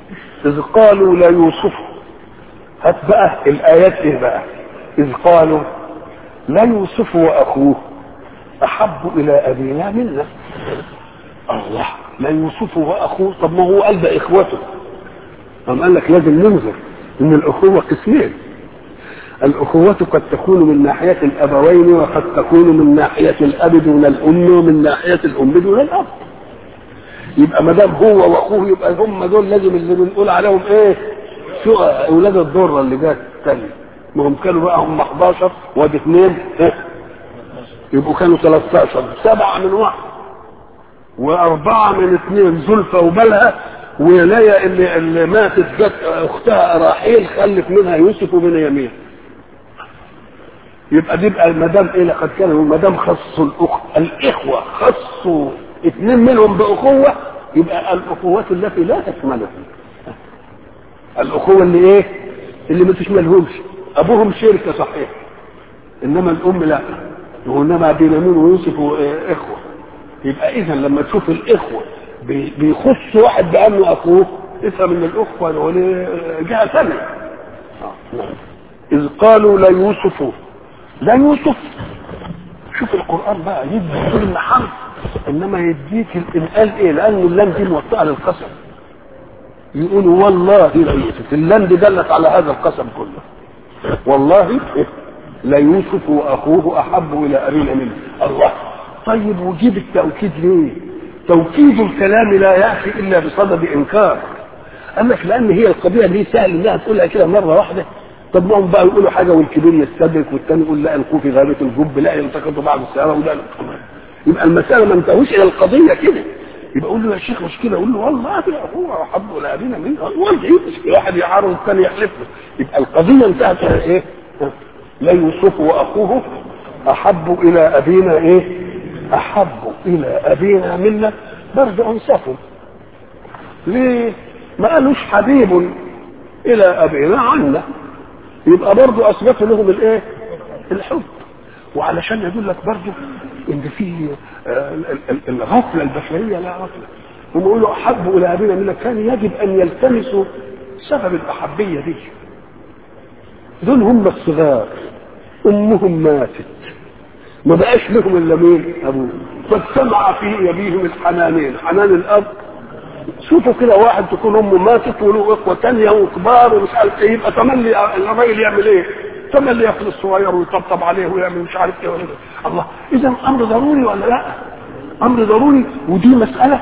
إذ قالوا ليوسف هات بقى الآيات إيه بقى إذ قالوا ليوسف وأخوه أحب إلى أبينا منا الله ليوسف وأخوه طب ما هو قال ده إخوته قام قال لك لازم ننظر إن الأخوة قسمين الأخوة قد تكون من ناحية الأبوين وقد تكون من ناحية الأب دون الأم ومن ناحية الأم دون الأب يبقى ما دام هو واخوه يبقى هم دول لازم اللي بنقول عليهم ايه شو اولاد الضره اللي جت تاني ما هم كانوا بقى هم 11 وادي اثنين إيه؟ يبقوا كانوا 13 سبعه من واحد واربعه من اثنين زلفى وبلها وليا اللي, اللي ماتت جت اختها راحيل خلف منها يوسف وبنيامين يبقى دي بقى ما دام ايه لقد كانوا ما دام خصوا الأخ... الاخوه خصوا اثنين منهم باخوه يبقى الاخوات التي لا تشملهم الاخوه اللي ايه اللي ما تشملهمش ابوهم شركه صحيح انما الام لا وانما بنيامين ويوسف اخوه يبقى اذا لما تشوف الاخوه بي- بيخص واحد بانه اخوه افهم ان الاخوه دول جهه ثانيه آه، نعم. اذ قالوا ليوسف لا يوسف شوف القران بقى يدي كل حرف انما يديك الانقال ايه لان اللام دي موطئه للقسم يقولوا والله لا يوسف اللام دي دلت على هذا القسم كله والله لا يوسف واخوه احب الى ابينا منه الله طيب وجيب التوكيد ليه توكيد الكلام لا ياتي الا بصدد انكار قال لك لان هي القضيه دي سهل انها تقولها كده مره واحده طب ما هم بقى يقولوا حاجه والكبير يستدرك والثاني يقول لا القوا في غابه الجب لا يلتقطوا بعض السياره وده يبقى المساله ما انتهوش الى القضيه كده يبقى اقول له يا شيخ مشكله اقول له والله هو احب الى ابينا منه والله ايه مشكله واحد يعارض الثاني يحلف له يبقى القضيه انتهت الى ايه؟ لا يوسف واخوه احب الى ابينا ايه؟ احب الى ابينا منا برضه انصفوا ليه؟ ما قالوش حبيب الى ابينا عنا يبقى برضه اثبتوا لهم الايه؟ الحب وعلشان يقول لك برضه ان في آه، ال- ال- الغفله البشريه لا غفله هم يقولوا احب الى ابينا منا كان يجب ان يلتمسوا سبب الاحبيه دي دول هم الصغار امهم ماتت ما بقاش لهم الا مين ابوه فاجتمع في ابيهم الحنانين حنان الاب شوفوا كده واحد تكون امه ماتت وله اخوه تانية وكبار ومش عارف ايه يبقى تملي الراجل يعمل ايه؟ تملي ياخد الصغير ويطبطب عليه ويعمل مش عارف ايه ولا إيه. الله اذا امر ضروري ولا لا؟ امر ضروري ودي مساله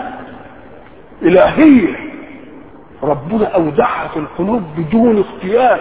الهيه ربنا اودعها في القلوب بدون اختيار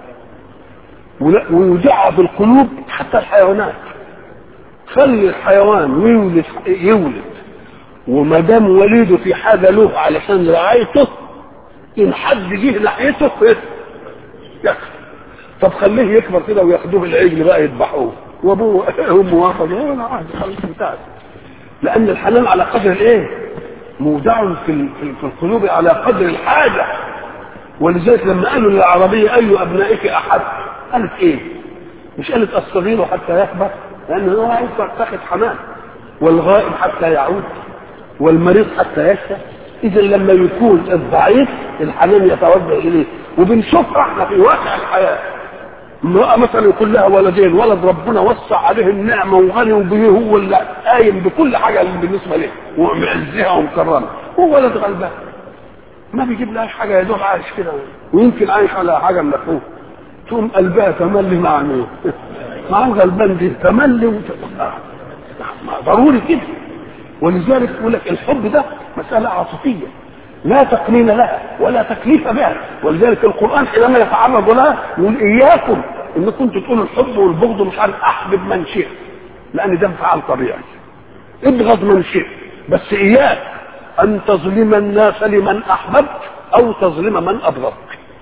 ولا- ويودعها في القلوب حتى الحيوانات خلي الحيوان يولد يولد وما دام وليده في حاجه له علشان رعايته ان حد جه ناحيته يكفر طب خليه يكبر كده وياخدوه العجل بقى يذبحوه وابوه امه واخد ولا عادي خلاص انتهت لان الحنان على قدر الايه؟ مودع في ال- في في القلوب على قدر الحاجه ولذلك لما قالوا للعربيه اي ابنائك احد قالت ايه؟ مش قالت الصغير حتى يكبر لان هو عايز تاخد حنان والغائب حتى يعود والمريض حتى يشفى اذا لما يكون الضعيف الحنان يتوجه اليه وبنشوفها احنا في واقع الحياه امرأة مثلا يكون لها ولدين ولد ربنا وسع عليه النعمة وغني وبيه هو اللي قايم بكل حاجة اللي بالنسبة له ومعزها ومكرمها هو ولد غلبان ما بيجيب لهاش حاجة يا دوب عايش كده ويمكن عايش على حاجة من فوق تقوم قلبها تملي مع مين؟ مع الغلبان دي تملي وت... ما ضروري كده ولذلك يقول لك الحب ده مسألة عاطفية لا تقنين لها ولا تكليف بها ولذلك القرآن حينما يتعرض لها يقول إياكم إن كنتوا تقولوا الحب والبغض مش عارف أحبب من شئت لأن ده انفعال طبيعي ابغض من شئت بس إياك أن تظلم الناس لمن أحببت أو تظلم من أبغضت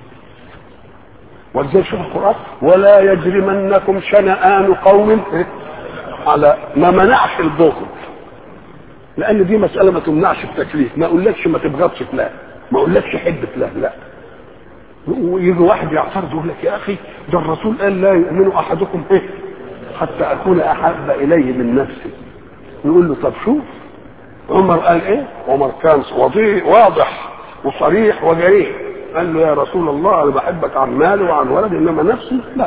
ولذلك شوف القرآن ولا يجرمنكم شنآن قوم على ما منعش البغض لان دي مساله ما تمنعش التكليف ما اقولكش ما تبغضش فلان ما اقولكش حب فلان لا ويجي واحد يعترض يقول لك يا اخي ده الرسول قال لا يؤمن احدكم ايه حتى اكون احب اليه من نفسي نقول له طب شوف عمر قال ايه عمر كان وضيح واضح وصريح وجريء قال له يا رسول الله انا بحبك عن مالي وعن ولدي انما نفسي لا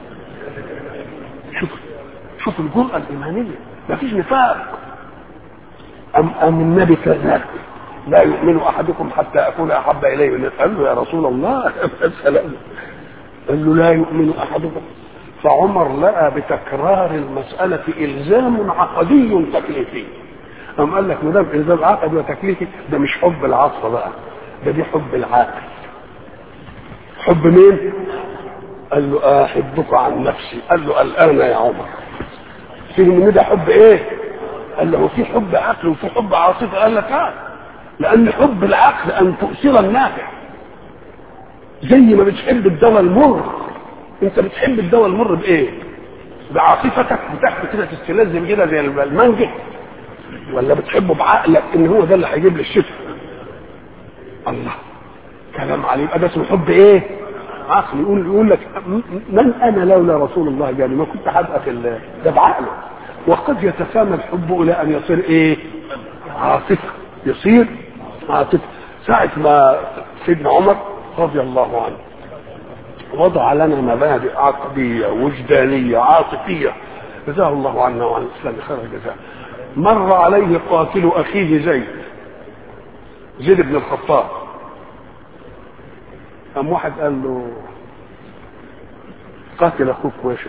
شوف شوف الجرأة الإيمانية مفيش نفاق أم أم النبي كذاب لا يؤمن أحدكم حتى أكون أحب إليه من قال له يا رسول الله السلام قال له لا يؤمن أحدكم فعمر لقى بتكرار المسألة إلزام عقدي تكليفي أم قال لك ما دام إلزام عقدي وتكليفي ده مش حب العاطفة بقى ده دي حب العقل حب مين؟ قال له أحبك عن نفسي قال له الآن يا عمر في من ده حب إيه؟ قال له في حب عقل وفي حب عاطفة قال لك آه لأن حب العقل أن تؤثر النافع زي ما بتحب الدواء المر أنت بتحب الدواء المر بإيه؟ بعاطفتك بتاخد كده تستلذ كده زي المانجا ولا بتحبه بعقلك ان هو ده اللي هيجيب لي الشفاء الله كلام عليه يبقى ده اسمه حب ايه عقل يقول يقول لك من انا لولا رسول الله جاني ما كنت هبقى في ال- ده بعقله وقد يتسامى الحب الى ان يصير ايه عاطفه يصير عاطفه ساعه ما سيدنا عمر رضي الله عنه وضع لنا مبادئ عقديه وجدانيه عاطفيه جزاه الله عنا وعن الاسلام خير الجزاء مر عليه قاتل اخيه زيد زيد بن الخطاب قام واحد قال له قاتل اخوك واشهد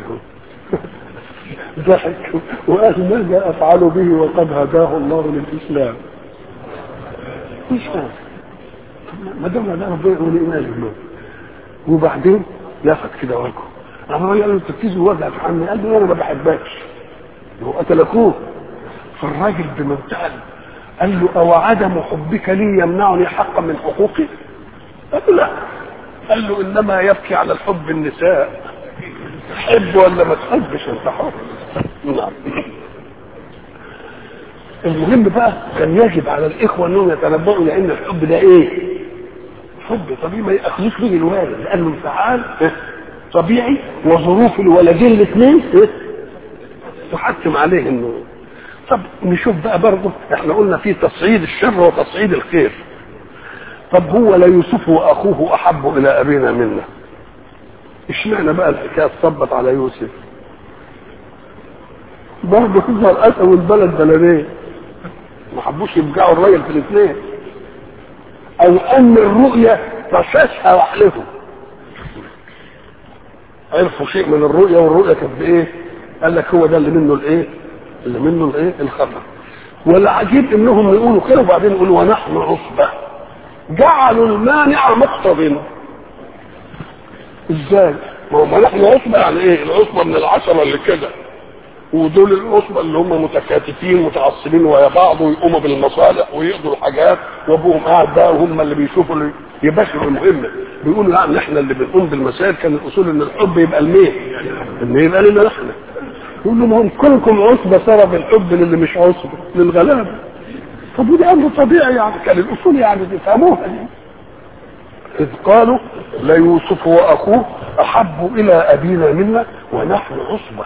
ضحك وقال ماذا افعل به وقد هداه الله للاسلام مش فاهم ما دام ده ربنا يقول لي ايمان وبعدين لفت كده وجهه اما قال له انت بتيجي وجهك عني قال له انا ما بحبكش هو قتل اخوه فالراجل بمنتهى قال له او عدم حبك لي يمنعني حقا من حقوقي قال له لا قال له انما يبكي على الحب النساء تحب ولا ما تحبش انت حر نعم المهم بقى كان يجب على الاخوه انهم يتنبؤوا لان الحب ده ايه؟ حب طبيعي ما ياخذوش به الوالد لانه انفعال طبيعي وظروف الولدين الاثنين تحتم عليه انه طب نشوف بقى برضه احنا قلنا في تصعيد الشر وتصعيد الخير طب هو لا يوسف واخوه احب الى ابينا منا اشمعنى بقى الحكايه تصبت على يوسف برضه تظهر اسد والبلد بلدين ما حبوش يرجعوا الراجل في الاثنين او ان الرؤيه طشاشها واحلفوا عرفوا شيء من الرؤيه والرؤيه كانت بايه؟ قال لك هو ده اللي منه الايه؟ اللي منه الايه؟ الخطر والعجيب انهم يقولوا كده وبعدين يقولوا ونحن عصبه جعلوا المانع مقتضٍ ازاي؟ ما هو نحن عصبه يعني ايه؟ العصبه من العشره اللي كده ودول العصبه اللي هم متكاتفين متعصبين ويا بعض ويقوموا بالمصالح ويقضوا الحاجات وابوهم قاعد بقى وهم اللي بيشوفوا اللي يباشروا المهمه بيقولوا يعني احنا اللي بنقوم بالمسائل كان الاصول ان الحب يبقى لمين؟ ان يبقى لنا احنا يقول لهم هم كلكم عصبه سبب الحب للي مش عصبه للغلابه طب ودي امر طبيعي يعني كان الاصول يعني تفهموها دي إذ قالوا ليوسف وأخوه أحب إلى أبينا منا ونحن عصبة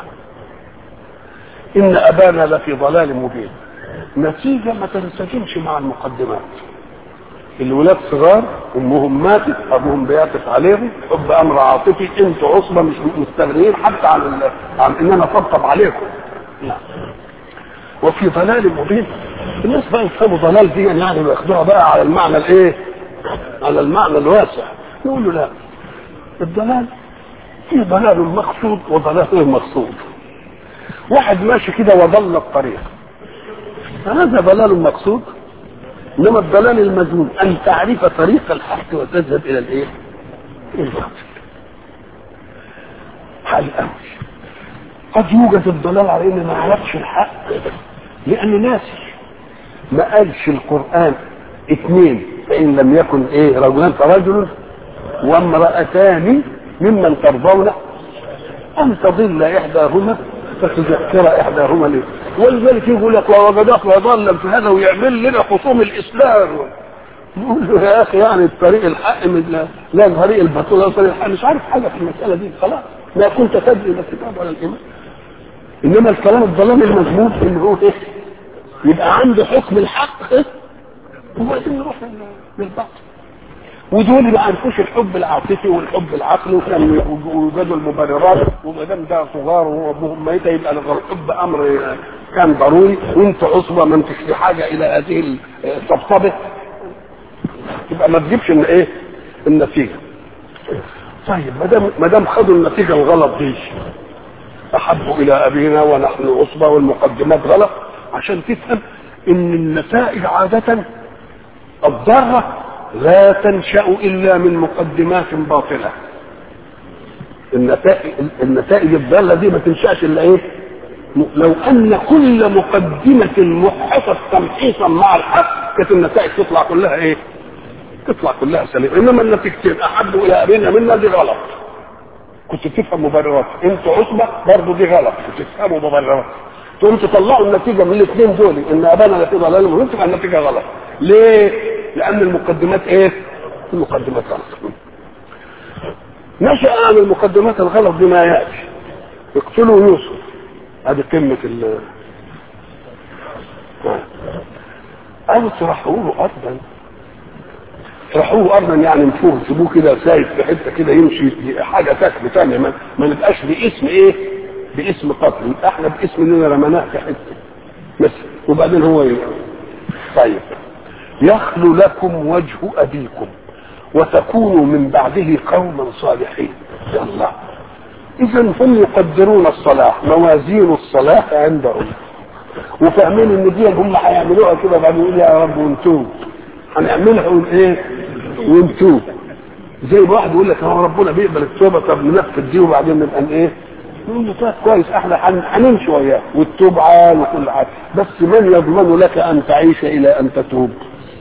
إن أبانا لفي ضلال مبين نتيجة ما تنسجمش مع المقدمات الولاد صغار امهم ماتت ابوهم بيعطف عليهم حب امر عاطفي انتوا عصبه مش مستغنيين حتى عن ال... عن ان انا اطبطب عليكم لا. وفي ضلال مبين الناس بقى يفهموا ضلال دي يعني وياخدوها بقى على المعنى الايه؟ على المعنى الواسع يقولوا لا الضلال في ضلال مقصود وضلال غير مقصود واحد ماشي كده وضل الطريق هذا ضلال مقصود انما الضلال المذموم ان تعرف طريق الحق وتذهب الى الايه؟ الباطل حال قوي قد يوجد الضلال على ان ما عرفش الحق لانه ناسي ما قالش القران اثنين فان لم يكن ايه رجلان فرجل وامرأتان ممن ترضون ان تضل احداهما فتذكر احداهما ليه ولذلك يقول لك ووجدك ضالا في هذا ويعمل لنا خصوم الاسلام نقول له يا اخي يعني الطريق الحق من لا, لا طريق الباطل ولا طريق الحق مش عارف حاجه في المساله دي خلاص ما كنت تدري لا الكتاب ولا الايمان انما الكلام الظلام المذموم ان هو ايه يبقى عنده حكم الحق ايه وبعدين نروح للباطل ودول ما عرفوش الحب العاطفي والحب العقلي وكان يوجدوا المبررات وما دام ده صغار وابوهم ميت يبقى الحب امر كان ضروري وانت عصبه ما انتش في حاجه الى هذه الطبطبه يبقى ما تجيبش ان ايه النتيجه طيب ما دام ما دام خدوا النتيجه الغلط دي احبوا الى ابينا ونحن عصبه والمقدمات غلط عشان تفهم ان النتائج عاده الضاره لا تنشا الا من مقدمات باطله النتائج النتائج الضاله دي ما تنشاش الا ايه لو ان كل مقدمه محصت تمحيصا مع الحق كانت النتائج تطلع كلها ايه تطلع كلها سليمه انما النتيجتين احبوا الى ابينا منا دي غلط كنت تفهم مبررات انتوا عصبه برضه دي غلط كنت تفهموا مبررات تقوم تطلعوا النتيجه من الاثنين دول ان ابانا في ضلال مبين تبقى النتيجه غلط ليه؟ لان المقدمات ايه؟ المقدمات غلط نشأ عن المقدمات الغلط بما يأتي اقتلوا يوسف هذه قمة ال أو اطرحوه أرضا اطرحوه أرضا يعني نفوه سيبوه كده سايب في حتة كده يمشي حاجة تاكل تانية ما, ما نبقاش باسم إيه؟ باسم قتل احنا باسم اننا رميناه في حتة بس وبعدين هو ي... طيب يخلو لكم وجه أبيكم وتكونوا من بعده قوما صالحين يا الله اذا هم يقدرون الصلاح موازين الصلاح عندهم وفاهمين ان دي هم هيعملوها كده بعدين يقول يا رب ونتوب هنعملها وايه ونتوب زي ما واحد يقول لك هو ربنا بيقبل التوبه طب ننفذ دي وبعدين نبقى ايه نقول له طيب كويس احنا هنمشي وياه والتوب عال وكل حاجه بس من يضمن لك ان تعيش الى ان تتوب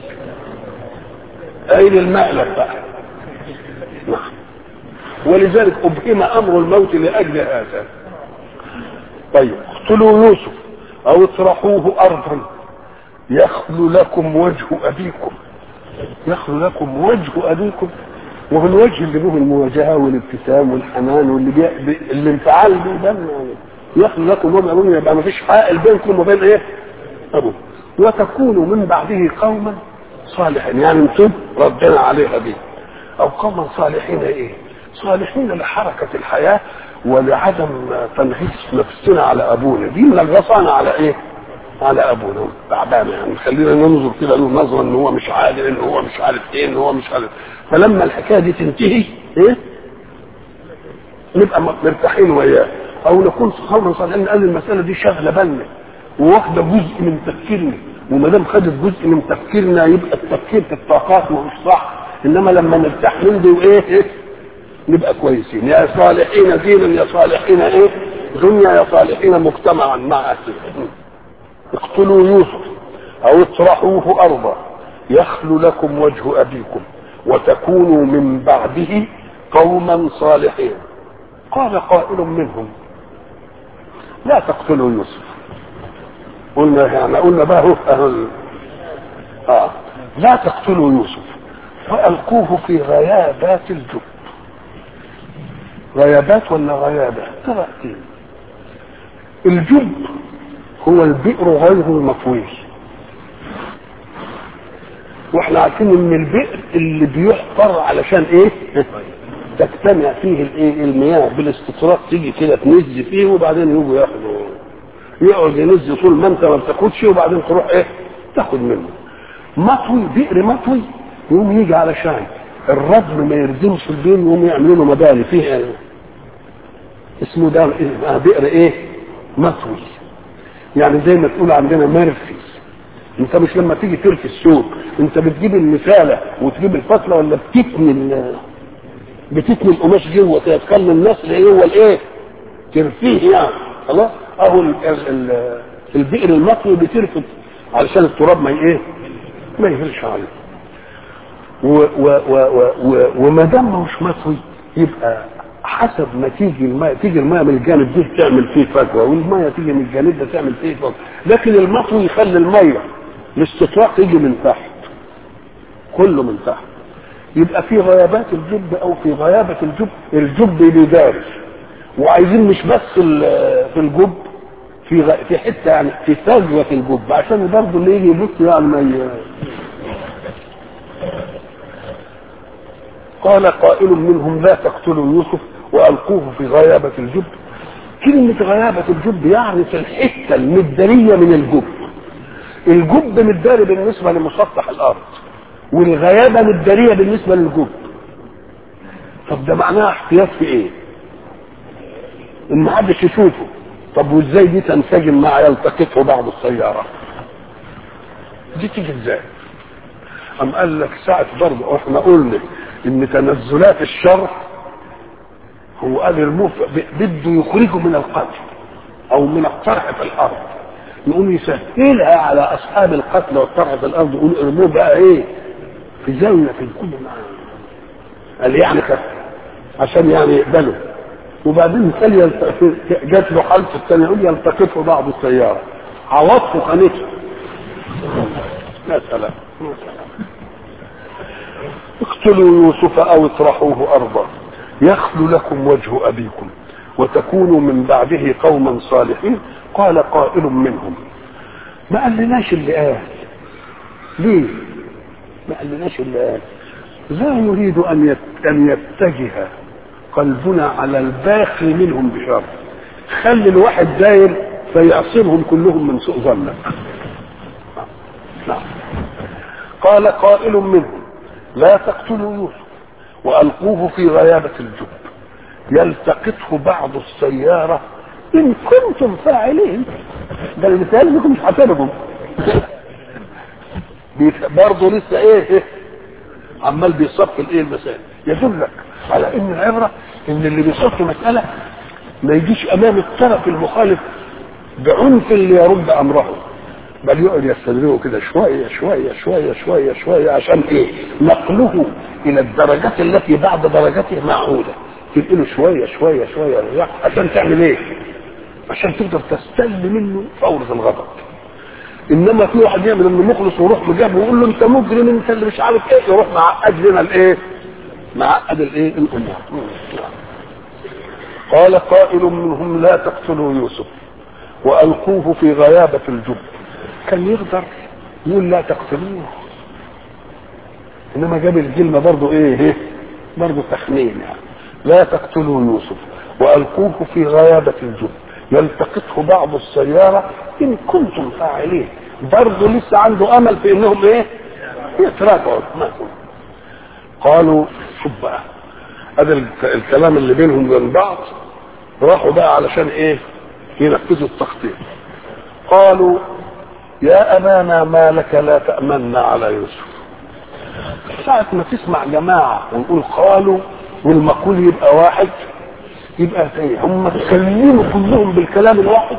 اين المألف بقى نعم ولذلك ابهم امر الموت لاجل هذا طيب اقتلوا يوسف او اطرحوه ارضا يخلو لكم وجه ابيكم يخلو لكم وجه ابيكم وهو الوجه اللي له المواجهه والابتسام والحنان واللي بي... بي... الانفعال بيه ده يخلو لكم وجه ابوكم يبقى ما فيش حائل بينكم وبين ايه؟ ابوه وتكونوا من بعده قوما صالحين يعني انتم ردنا عليها دي او قوما صالحين ايه؟ صالحين لحركة الحياة ولعدم تنغيص نفسنا على أبونا دي منغصانا على إيه؟ على أبونا تعبان يعني خلينا ننظر كده له نظرة إن هو مش عادل إن هو مش عارف إيه إن هو مش عارف فلما الحكاية دي تنتهي إيه؟ نبقى مرتاحين وياه أو نكون قوما صالحين قال المسألة دي شاغلة بالنا وواخدة جزء من تفكيرنا وما دام خدت جزء من تفكيرنا يبقى التفكير في الطاقات مش صح انما لما نرتاح من دي وايه إيه؟ نبقى كويسين يا صالحين دينا يا صالحين ايه دنيا يا صالحين مجتمعا مع أهله اقتلوا يوسف او اطرحوه ارضا يخلو لكم وجه ابيكم وتكونوا من بعده قوما صالحين قال قائل منهم لا تقتلوا يوسف قلنا يعني قلنا بقى هو اه لا تقتلوا يوسف والقوه في غيابات الجب غيابات ولا غيابات قراءتين الجب هو البئر غير المطوي واحنا عارفين ان البئر اللي بيحفر علشان ايه تجتمع فيه الايه المياه بالاستطراد تيجي كده تنز فيه وبعدين يجوا ياخدوا يقعد ينز طول ما انت ما بتاخدش وبعدين تروح ايه تاخد منه مطوي بئر مطوي يقوم يجي علشان الردم ما يردمش البين يقوم يعملوا له مباني فيه اسمه ده بئر ايه مطوي يعني زي ما تقول عندنا مرفي انت مش لما تيجي ترفي السوق انت بتجيب المثاله وتجيب الفتله ولا بتتني بتتني القماش جوه كده تخلي النسل جوه الايه ترفيه يعني خلاص اهو ال ال ال البئر المطوي بترفض علشان التراب ما ايه ما يهرش عليه وما دام مش مطوي يبقى حسب ما تيجي الماء تيجي الماء من الجانب ده تعمل فيه فجوه والماء تيجي من الجانب ده تعمل فيه فجوه لكن المطوي يخلي الميه الاستطراق تيجي من تحت كله من تحت يبقى في غيابات الجب او في غيابه الجب الجب بيدارس وعايزين مش بس في الجب في غ... في حته يعني في فجوه الجب عشان برضه اللي يجي يبص يعني ما ي... قال قائل منهم لا تقتلوا يوسف والقوه في غيابه الجب كلمه غيابه الجب يعني في الحته المداريه من الجب الجب مداري بالنسبه لمسطح الارض والغيابه مداريه بالنسبه للجب طب ده معناها احتياط في ايه ان محدش يشوفه طب وازاي دي تنسجم مع يلتقطه بعض السيارة دي تيجي ازاي ام قال لك ساعة برضه احنا قلنا ان تنزلات الشر هو قال يرموه بده يخرجه من القتل او من الطرح في الارض يقوم يسهلها على اصحاب القتل والطرح في الارض يقول ارموه بقى ايه في زاويه في كل معاه قال يعني خف عشان يعني يقبلوا وبعدين قال يلتقط جات له حالته الثانيه يقول يلتقطه بعض السياره عوضته خانته يا سلام اقتلوا يوسف او اطرحوه ارضا يخلو لكم وجه ابيكم وتكونوا من بعده قوما صالحين قال قائل منهم ما قالناش اللي قال ليه ما قالناش اللي قال لا يريد ان يت- ان يتجه قلبنا على الباقي منهم بشر خلي الواحد داير فيعصمهم كلهم من سوء ظنك نعم قال قائل منهم لا تقتلوا يوسف والقوه في غيابه الجب يلتقطه بعض السياره ان كنتم فاعلين ده المثال انكم مش هتلقوا برضه لسه ايه, إيه عمال بيصف الايه المسائل يدلك على ان العبره ان اللي بيصف مساله ما يجيش امام الطرف المخالف بعنف اللي يرد امره بل يقعد يستدرجه كده شويه شويه شويه شويه شويه عشان ايه؟ نقله الى الدرجات التي بعد درجته معقوله تنقله شويه شويه شويه عشان تعمل ايه؟ عشان تقدر تستل منه فورة الغضب انما في واحد يعمل انه مخلص ويروح مجاب ويقول له انت مجرم انت اللي مش عارف ايه يروح معقد لنا الايه؟ معقد الايه؟ الامور قال قائل منهم لا تقتلوا يوسف والقوه في غيابه الجب كان يقدر يقول لا تقتلوه انما جاب الكلمه برضه ايه ايه برضه تخمين يعني لا تقتلوا يوسف والقوه في غيابه الجب يلتقطه بعض السياره ان كنتم فاعلين برضه لسه عنده امل في انهم ايه يتراجعوا قالوا شوف بقى هذا الكلام اللي بينهم وبين بعض راحوا بقى علشان ايه ينفذوا التخطيط قالوا يا أبانا ما لك لا تأمنا على يوسف ساعة ما تسمع جماعة ونقول قالوا والمقول يبقى واحد يبقى ايه هم تكلموا كلهم بالكلام الواحد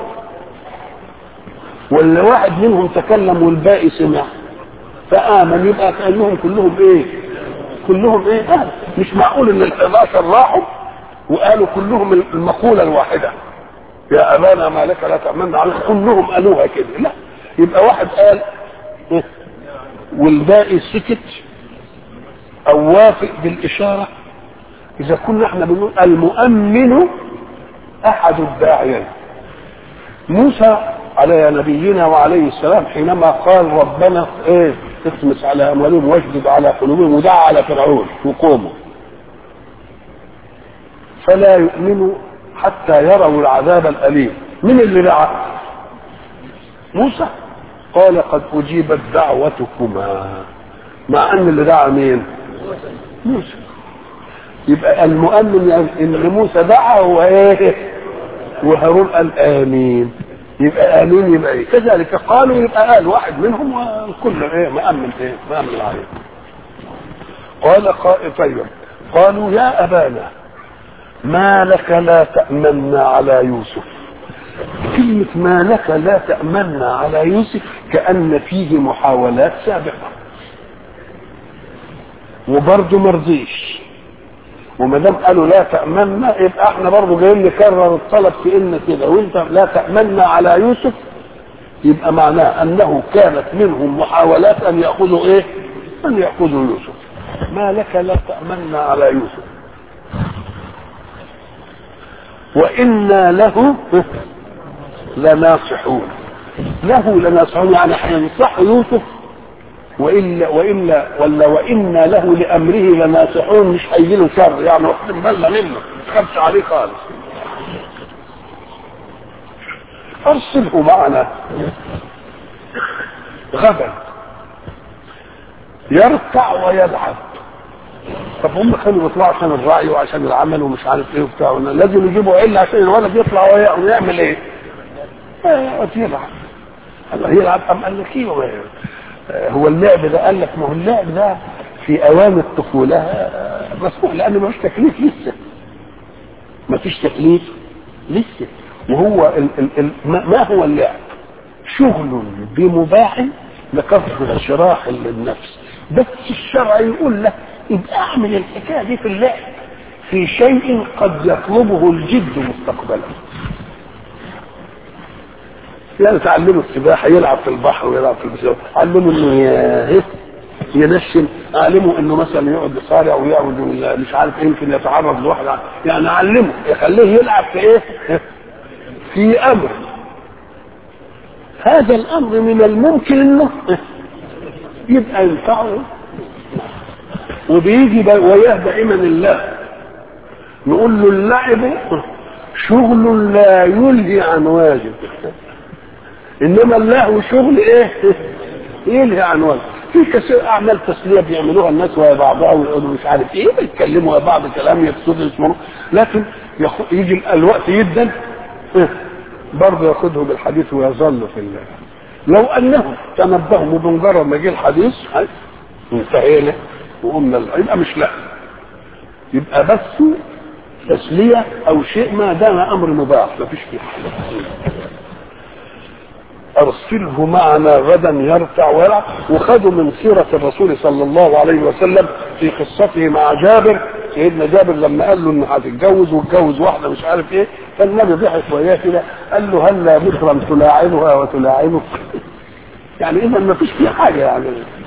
ولا واحد منهم تكلم والباقي سمع فآمن يبقى كأنهم كلهم ايه كلهم ايه آه. مش معقول ان ال 11 راحوا وقالوا كلهم المقولة الواحدة يا أبانا ما لك لا تأمنا على كلهم قالوها كده لا يبقى واحد قال إيه؟ والباقي سكت او وافق بالاشاره اذا كنا احنا بنقول المؤمن احد الداعيين موسى على نبينا وعليه السلام حينما قال ربنا ايه اطمس على اموالهم واشدد على قلوبهم ودعا على فرعون وقومه فلا يؤمنوا حتى يروا العذاب الاليم من اللي دعا موسى قال قد اجيبت دعوتكما مع ان اللي دعا مين موسى يبقى المؤمن يعني ان موسى دعا هو ايه وهارون قال امين يبقى امين يبقى ايه كذلك قالوا يبقى قال واحد منهم والكل ايه مأمن ايه مأمن عليه قال قائل طيب قالوا يا ابانا ما لك لا تأمنا على يوسف كلمة ما لك لا تأمنا على يوسف كأن فيه محاولات سابقة وبرضه مرضيش وما دام قالوا لا تأمنا يبقى احنا برضه جايين نكرر الطلب في ان كده وانت لا تأمنا على يوسف يبقى معناه انه كانت منهم محاولات ان يأخذوا ايه؟ ان يأخذوا يوسف ما لك لا تأمنا على يوسف وإنا له لناصحون له لناصحون يعني هينصحوا يوسف والا والا ولا وانا له لامره لناصحون مش هيجي له شر يعني واخدين بالنا منه ما تخافش عليه خالص ارسله معنا غدا يرتع ويلعب طب هم كانوا بيطلعوا عشان الرعي وعشان العمل ومش عارف ايه وبتاع لازم يجيبوا عله عشان الولد يطلع ويعمل ايه؟ يقعد يلعب الله يلعب ام قال لك ايه هو اللعب ده قال لك ما هو اللعب ده في اوان الطفوله مسموح لانه ما فيش تكليف لسه ما فيش تكليف لسه وهو ال ال ال ما هو اللعب؟ شغل بمباح لكسر شراح للنفس بس الشرع يقول لك يبقى اعمل الحكايه دي في اللعب في شيء قد يطلبه الجد مستقبلا يعني تعلمه السباحه يلعب في البحر ويلعب في البسين علمه انه ينشن اعلمه انه مثلا يقعد يصارع ويقعد مش عارف يمكن يتعرض لواحد يعني اعلمه يخليه يلعب في ايه؟ في امر هذا الامر من الممكن انه يبقى ينفعه وبيجي وياه دائما الله نقول له اللعب شغل لا يلهي عن واجب انما اللهو شغل ايه يلهي عن واجب في كثير اعمال تسليه بيعملوها الناس ويا بعضها ويقولوا مش عارف ايه بيتكلموا ويا بعض كلام يفسد يسمعوا لكن يجي الوقت جدا برضه ياخذه بالحديث ويظل في الله لو انهم تنبهوا بمجرد ما جه الحديث انتهينا وقمنا يبقى مش لا يبقى بس تسليه او شيء ما دام امر مباح ما فيش فيه ارسله معنا غدا يرتع ويلعب وخدوا من سيره الرسول صلى الله عليه وسلم في قصته مع جابر سيدنا جابر لما قال له انه هتتجوز واتجوز واحده مش عارف ايه فالنبي ضحك وياه كده قال له هلا بكرا تلاعبها وتلاعبك يعني اذا ما فيش فيه حاجه يعني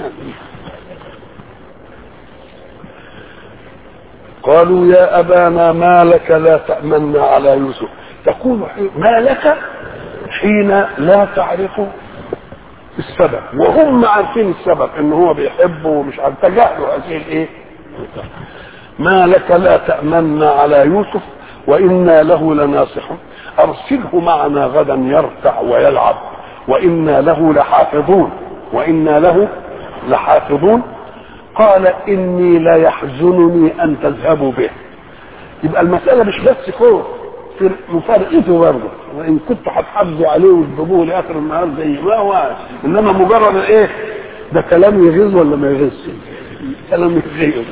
قالوا يا ابانا ما لك لا تامنا على يوسف تقول ما لك حين لا تعرف السبب وهم عارفين السبب ان هو بيحبه ومش عارف تجاهلوا هذه الايه ما لك لا تأمنا على يوسف وإنا له لناصحون أرسله معنا غدا يرتع ويلعب وإنا له لحافظون وإنا له لحافظون قال إني لا يحزنني أن تذهبوا به يبقى المسألة مش بس خوف في مفارقته برضه وإن كنت هتحافظوا عليه وتجيبوه لآخر النهار زي ما هو إنما مجرد إيه ده كلام يغيظ ولا ما يغيظش؟ كلام يغيظ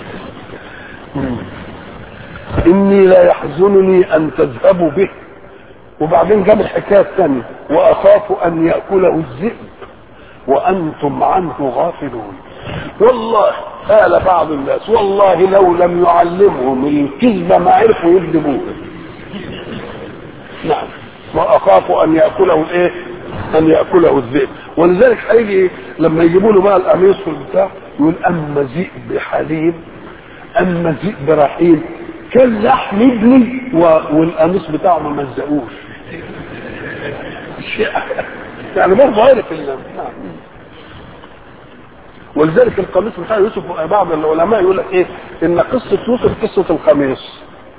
إني لا يحزنني أن تذهبوا به وبعدين جاب الحكاية الثانية وأخاف أن يأكله الذئب وأنتم عنه غافلون والله قال بعض الناس والله لو لم يعلمهم الكذب ما عرفوا يكذبوه نعم وأخاف أن يأكله الإيه؟ أن يأكله الذئب ولذلك هيجي لما يجيبوا له بقى القميص في البتاع يقول أما ذئب حليب اما ذئب رحيل كان لحم ابني و... والقميص بتاعه ما مزقوش يعني برضه عرف ال... ولذلك القميص بتاع يوسف بعض العلماء يقول لك ايه ان قصه يوسف قصه القميص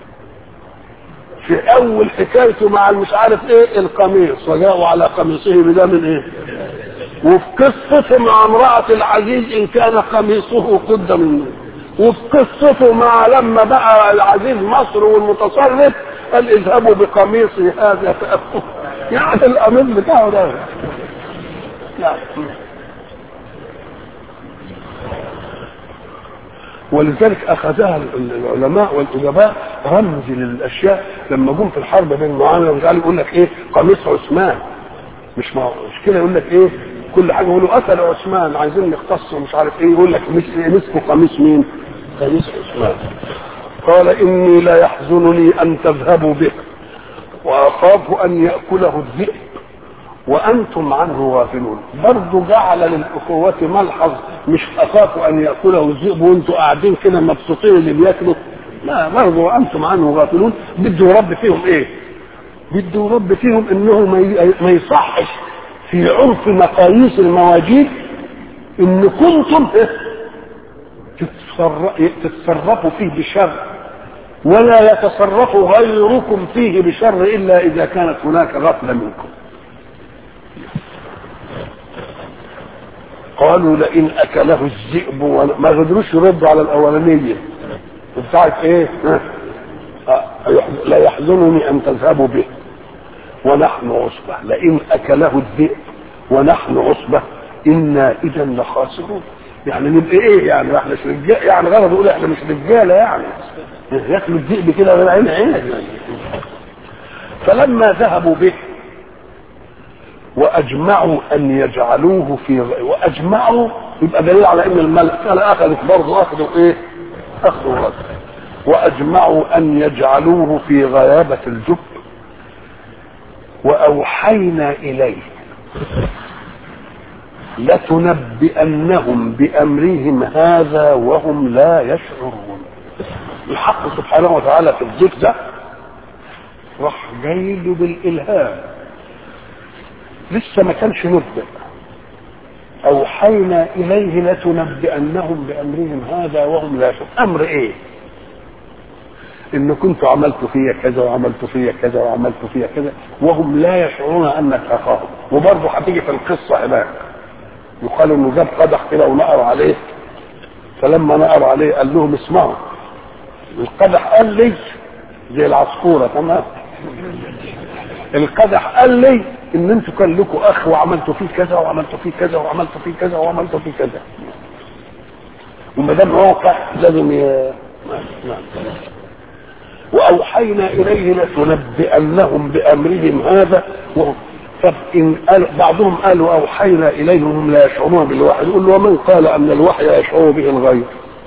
في اول حكايته مع مش عارف ايه القميص وجاءوا على قميصه بدم ايه وفي قصته مع امرأة العزيز إن كان قميصه قد من وفي قصته مع لما بقى العزيز مصر والمتصرف قال اذهبوا بقميصي هذا فأخذ يعني القميص بتاعه ده يعني ولذلك اخذها العلماء والادباء رمز للاشياء لما جم في الحرب بين معاويه ومش يقول لك ايه قميص عثمان مش مش كده يقول لك ايه كل حاجه يقولوا قتل عثمان عايزين نختص ومش عارف ايه يقول لك مسكوا قميص مين؟ قميص عثمان قال اني لا يحزنني ان تذهبوا به واخاف ان ياكله الذئب وانتم عنه غافلون برضه جعل للاخوه ملحظ مش اخاف ان ياكله الذئب وانتم قاعدين كده مبسوطين اللي بياكلوا لا برضه وانتم عنه غافلون بده يربي فيهم ايه؟ بده يربي فيهم انه ما يصحش في عرف مقاييس المواجيد ان كنتم تتصرفوا فيه بشر ولا يتصرف غيركم فيه بشر الا اذا كانت هناك غفله منكم قالوا لئن اكله الذئب ما قدروش يردوا على الاولانيه بتاعت ايه لا يحزنني ان تذهبوا به ونحن عصبة لئن أكله الذئب ونحن عصبة إنا إذا لخاسرون يعني نبقى إيه يعني احنا مش رجال يعني غلط يقول احنا مش رجالة يعني ياكلوا الذئب كده من عين عين فلما ذهبوا به وأجمعوا أن يجعلوه في وأجمعوا يبقى دليل على إن الملك قال أخذت برضه أخذوا إيه؟ أخذوا رد وأجمعوا أن يجعلوه في غيابة الجب واوحينا اليه لتنبئنهم بامرهم هذا وهم لا يشعرون الحق سبحانه وتعالى في الضيف ده راح جاي له بالالهام لسه ما كانش نبدا اوحينا اليه لتنبئنهم بامرهم هذا وهم لا يشعرون امر ايه ان كنت عملت فيا كذا وعملت فيا كذا وعملت فيا كذا وهم لا يشعرون انك اخاهم وبرضه هتيجي في القصه هناك يقال انه جاب قدح كده ونقر عليه فلما نقر عليه قال لهم اسمعوا القدح قال لي زي العصفوره تمام القدح قال لي ان انتوا كان لكم اخ وعملتوا فيه كذا وعملتوا فيه كذا وعملتوا فيه كذا وعملتوا فيه كذا وما دام واقع لازم ي... نعم واوحينا اليه لتنبئنهم بامرهم هذا وهم طب ان قال بعضهم قالوا اوحينا اليهم هم لا يشعرون بالوحي يقول له ومن قال ان الوحي يشعر به الغير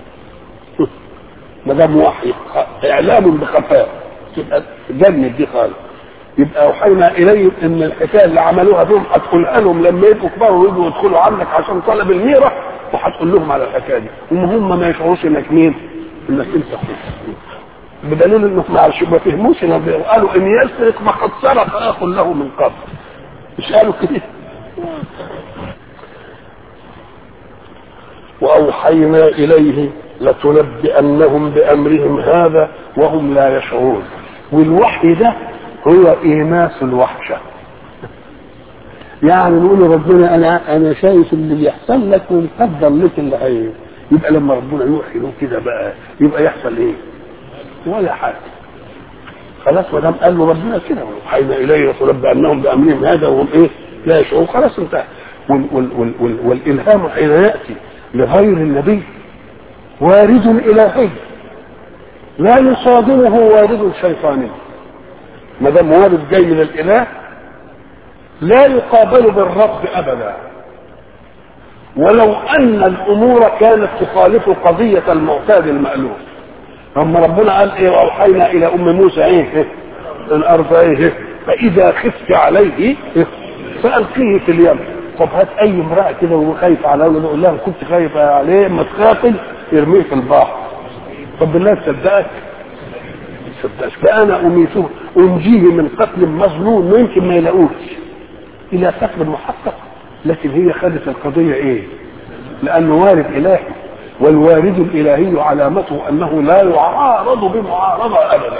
ما دام وحي اعلام بخفاء تبقى جنب دي خالص يبقى اوحينا اليهم ان الحكايه اللي عملوها بهم هتقولها لهم لما يبقوا كبار ويجوا يدخلوا عنك عشان طلب الميره وهتقول لهم على الحكايه دي وهم ما يشعروش انك مين؟ انك انت اخوك بدليل انه ما ما فهموش قالوا ان يسرق فقد سرق اخ له من قبل مش قالوا كده واوحينا اليه لتنبئنهم بامرهم هذا وهم لا يشعرون والوحي ده هو ايناس الوحشه يعني نقول ربنا انا انا شايف اللي بيحصل لك ومقدر لك اللي هي يبقى لما ربنا يوحي له كده بقى يبقى يحصل ايه؟ ولا حاجه خلاص ما دام قال له ربنا كده وحينا اليه لتنبئنهم بامرهم هذا وهم ايه؟ لا يشعرون خلاص انتهى وال وال وال وال والالهام حين ياتي لغير النبي وارد الهي لا يصادمه وارد شيطاني ما دام وارد جاي من الاله لا يقابل بالرب ابدا ولو ان الامور كانت تخالف قضيه المعتاد المالوف اما ربنا قال ايه واوحينا الى ام موسى ايه الارض ايه فاذا خفت عليه فالقيه في اليم طب هات اي امراه كده وخايفه على اولاد يقول لها كنت خايفه عليه ما تقاتل ارميه في البحر طب بالله تصدقك تصدقش فانا اميته انجيه من قتل مظنون ويمكن ما يلاقوش الى قتل محقق لكن هي خدت القضيه ايه لانه وارد الهي والوارد الالهي علامته انه لا يعارض بمعارضه ابدا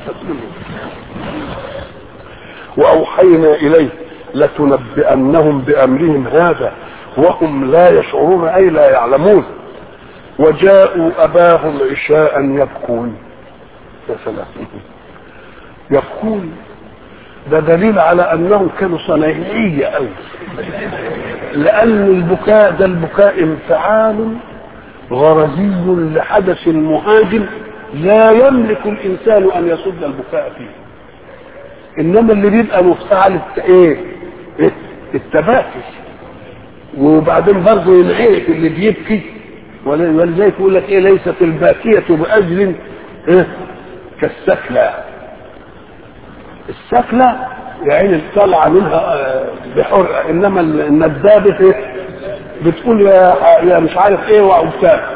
واوحينا اليه لتنبئنهم بامرهم هذا وهم لا يشعرون اي لا يعلمون وجاءوا اباهم عشاء يبكون يا سلام يبكون ده دليل على انهم كانوا صنايعية قوي لان البكاء ده البكاء انفعال غرزي لحدث مهاجم لا يملك الانسان ان يصد البكاء فيه انما اللي بيبقى مفتعل ايه التباكي وبعدين برضه ينعيك اللي بيبكي ولذلك يقول لك ايه ليست الباكية بأجل إيه؟ كالسكلة السكلة يعني طالعة منها بحر انما الندابة إيه؟ بتقول يا يا مش عارف ايه وبتاع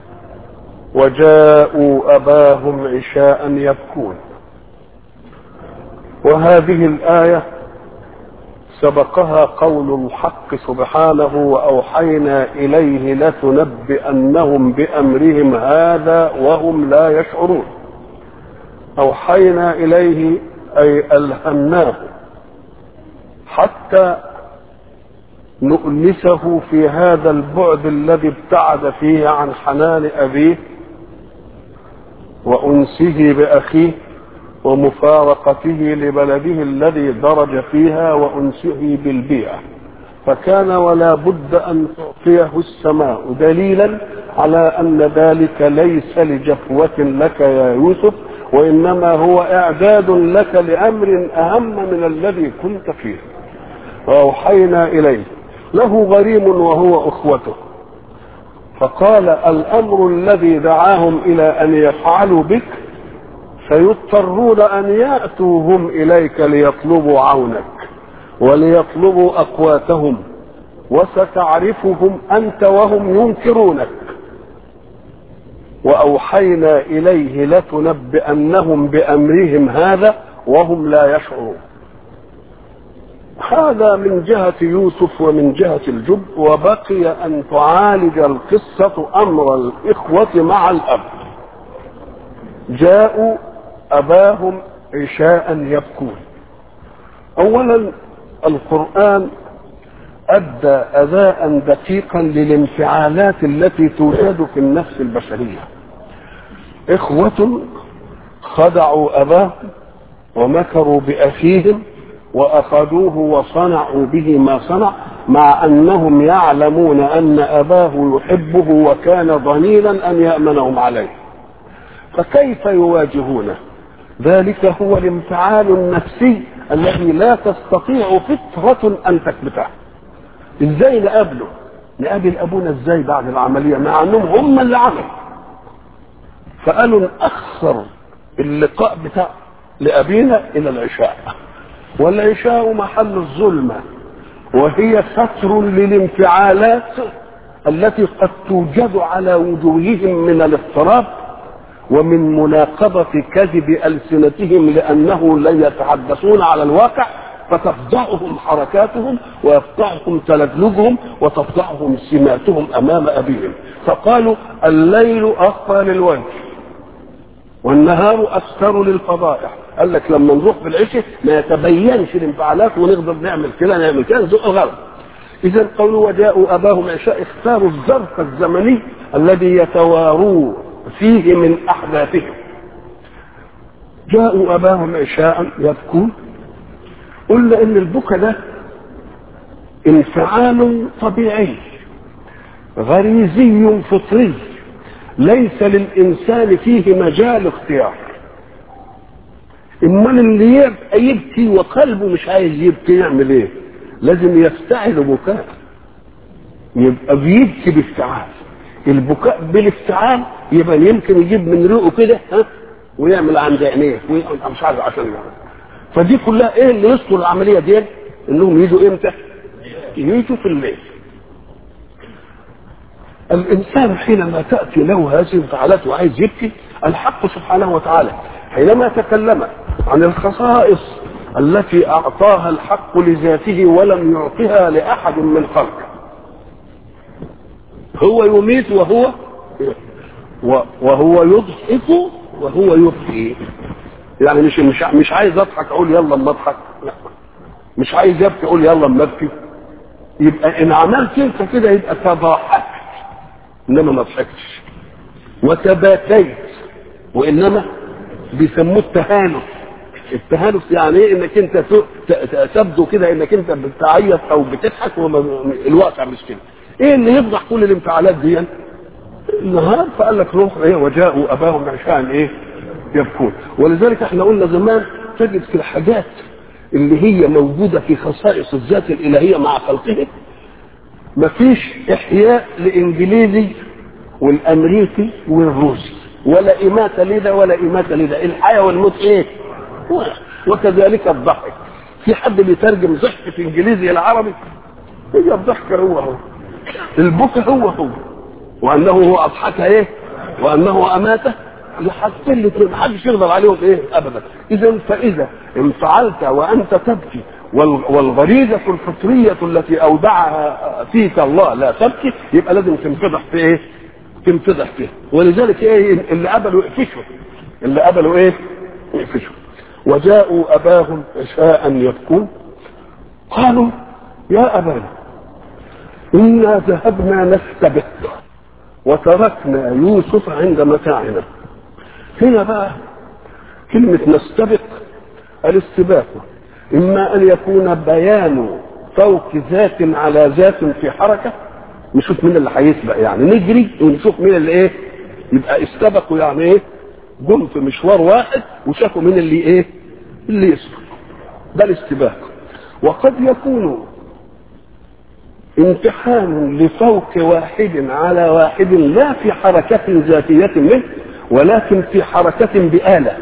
وجاءوا اباهم عشاء يبكون وهذه الايه سبقها قول الحق سبحانه واوحينا اليه لتنبئنهم بامرهم هذا وهم لا يشعرون اوحينا اليه اي الهمناه حتى نؤنسه في هذا البعد الذي ابتعد فيه عن حنان ابيه وانسه باخيه ومفارقته لبلده الذي درج فيها وانسه بالبيئه فكان ولا بد ان تعطيه السماء دليلا على ان ذلك ليس لجفوه لك يا يوسف وانما هو اعداد لك لامر اهم من الذي كنت فيه واوحينا اليه له غريم وهو اخوته فقال الامر الذي دعاهم الى ان يفعلوا بك سيضطرون ان ياتوا هم اليك ليطلبوا عونك وليطلبوا اقواتهم وستعرفهم انت وهم ينكرونك واوحينا اليه لتنبئنهم بامرهم هذا وهم لا يشعرون هذا من جهة يوسف ومن جهة الجب وبقي أن تعالج القصة أمر الإخوة مع الأب جاءوا أباهم عشاء يبكون أولا القرآن أدى أداء دقيقا للانفعالات التي توجد في النفس البشرية إخوة خدعوا أباهم ومكروا بأخيهم واخذوه وصنعوا به ما صنع مع انهم يعلمون ان اباه يحبه وكان ضنينا ان يامنهم عليه فكيف يواجهونه ذلك هو الانفعال النفسي الذي لا تستطيع فطرة أن تثبته ازاي نقابله نقابل ابونا ازاي بعد العملية مع انهم هم اللي عملوا فقالوا نأخر اللقاء بتاع لأبينا إلى العشاء والعشاء محل الظلمة وهي ستر للانفعالات التي قد توجد على وجوههم من الاضطراب ومن مناقضة كذب ألسنتهم لأنه لا يتحدثون على الواقع فتفضحهم حركاتهم ويفضحهم تلجلجهم وتفضحهم سماتهم أمام أبيهم فقالوا الليل أخفى للوجه والنهار أستر للفضائح قال لك لما نروح في العشاء ما يتبينش الانفعالات ونقدر نعمل كده نعمل كده نزق غلط اذا قالوا وجاءوا اباهم عشاء اختاروا الظرف الزمني الذي يتواروا فيه من احداثهم جاءوا اباهم عشاء يبكون قلنا ان البكا ده انفعال طبيعي غريزي فطري ليس للانسان فيه مجال اختيار امال اللي يبقى يبكي وقلبه مش عايز يبكي يعمل ايه لازم يفتعل بكاء يبقى بيبكي بافتعال البكاء بالافتعال يبقى يمكن يجيب من ريقه كده ها ويعمل عند عينيه مش عارف عشان يعني. فدي كلها ايه اللي يذكر العمليه دي انهم يجوا امتى يجوا في الليل الانسان حينما تاتي له هذه الانفعالات وعايز يبكي الحق سبحانه وتعالى حينما تكلم عن الخصائص التي اعطاها الحق لذاته ولم يعطها لاحد من خلقه هو يميت وهو وهو يضحك وهو يبكي يعني مش مش مش عايز اضحك اقول يلا اما اضحك لا مش عايز ابكي اقول يلا اما ابكي يبقى ان عملت انت كده يبقى تضاحكت انما ما ضحكتش وتباتيت وانما بيسموه التهانف التهانف يعني ايه انك انت تبدو كده انك انت بتعيط او بتضحك الواقع مش كده ايه اللي يفضح كل الانفعالات دي النهار فقال لك روح ايه وجاءوا اباهم عشان ايه يبكون ولذلك احنا قلنا زمان تجد في الحاجات اللي هي موجوده في خصائص الذات الالهيه مع خلقه مفيش احياء لانجليزي والامريكي والروسي ولا إماتة لده ولا إماتة لده الحياة والموت إيه وكذلك الضحك في حد بيترجم ضحك في إنجليزي إلى عربي هي الضحك هو هو البكا هو هو وأنه هو أضحك إيه وأنه أماته لحاجتين الاثنين محدش يقدر عليهم ايه ابدا اذا فاذا انفعلت وانت تبكي وال- والغريزة الفطرية التي أودعها فيك الله لا تبكي يبقى لازم تنفضح في إيه؟ تنفضح فيه ولذلك إيه اللي قبلوا يقفشوا اللي قبلوا إيه؟ يقفشوا وجاءوا أباهم عشاء يبكون قالوا يا أبانا إنا ذهبنا نستبق وتركنا يوسف عند متاعنا هنا بقى كلمة نستبق الاستباق إما أن يكون بيان فوق ذات على ذات في حركة نشوف مين اللي هيسبق يعني نجري ونشوف مين اللي ايه يبقى استبقوا يعني ايه جم في مشوار واحد وشافوا مين اللي ايه اللي يسبق ده الاستباق وقد يكون امتحان لفوق واحد على واحد لا في حركة ذاتية منه ولكن في حركة بآلة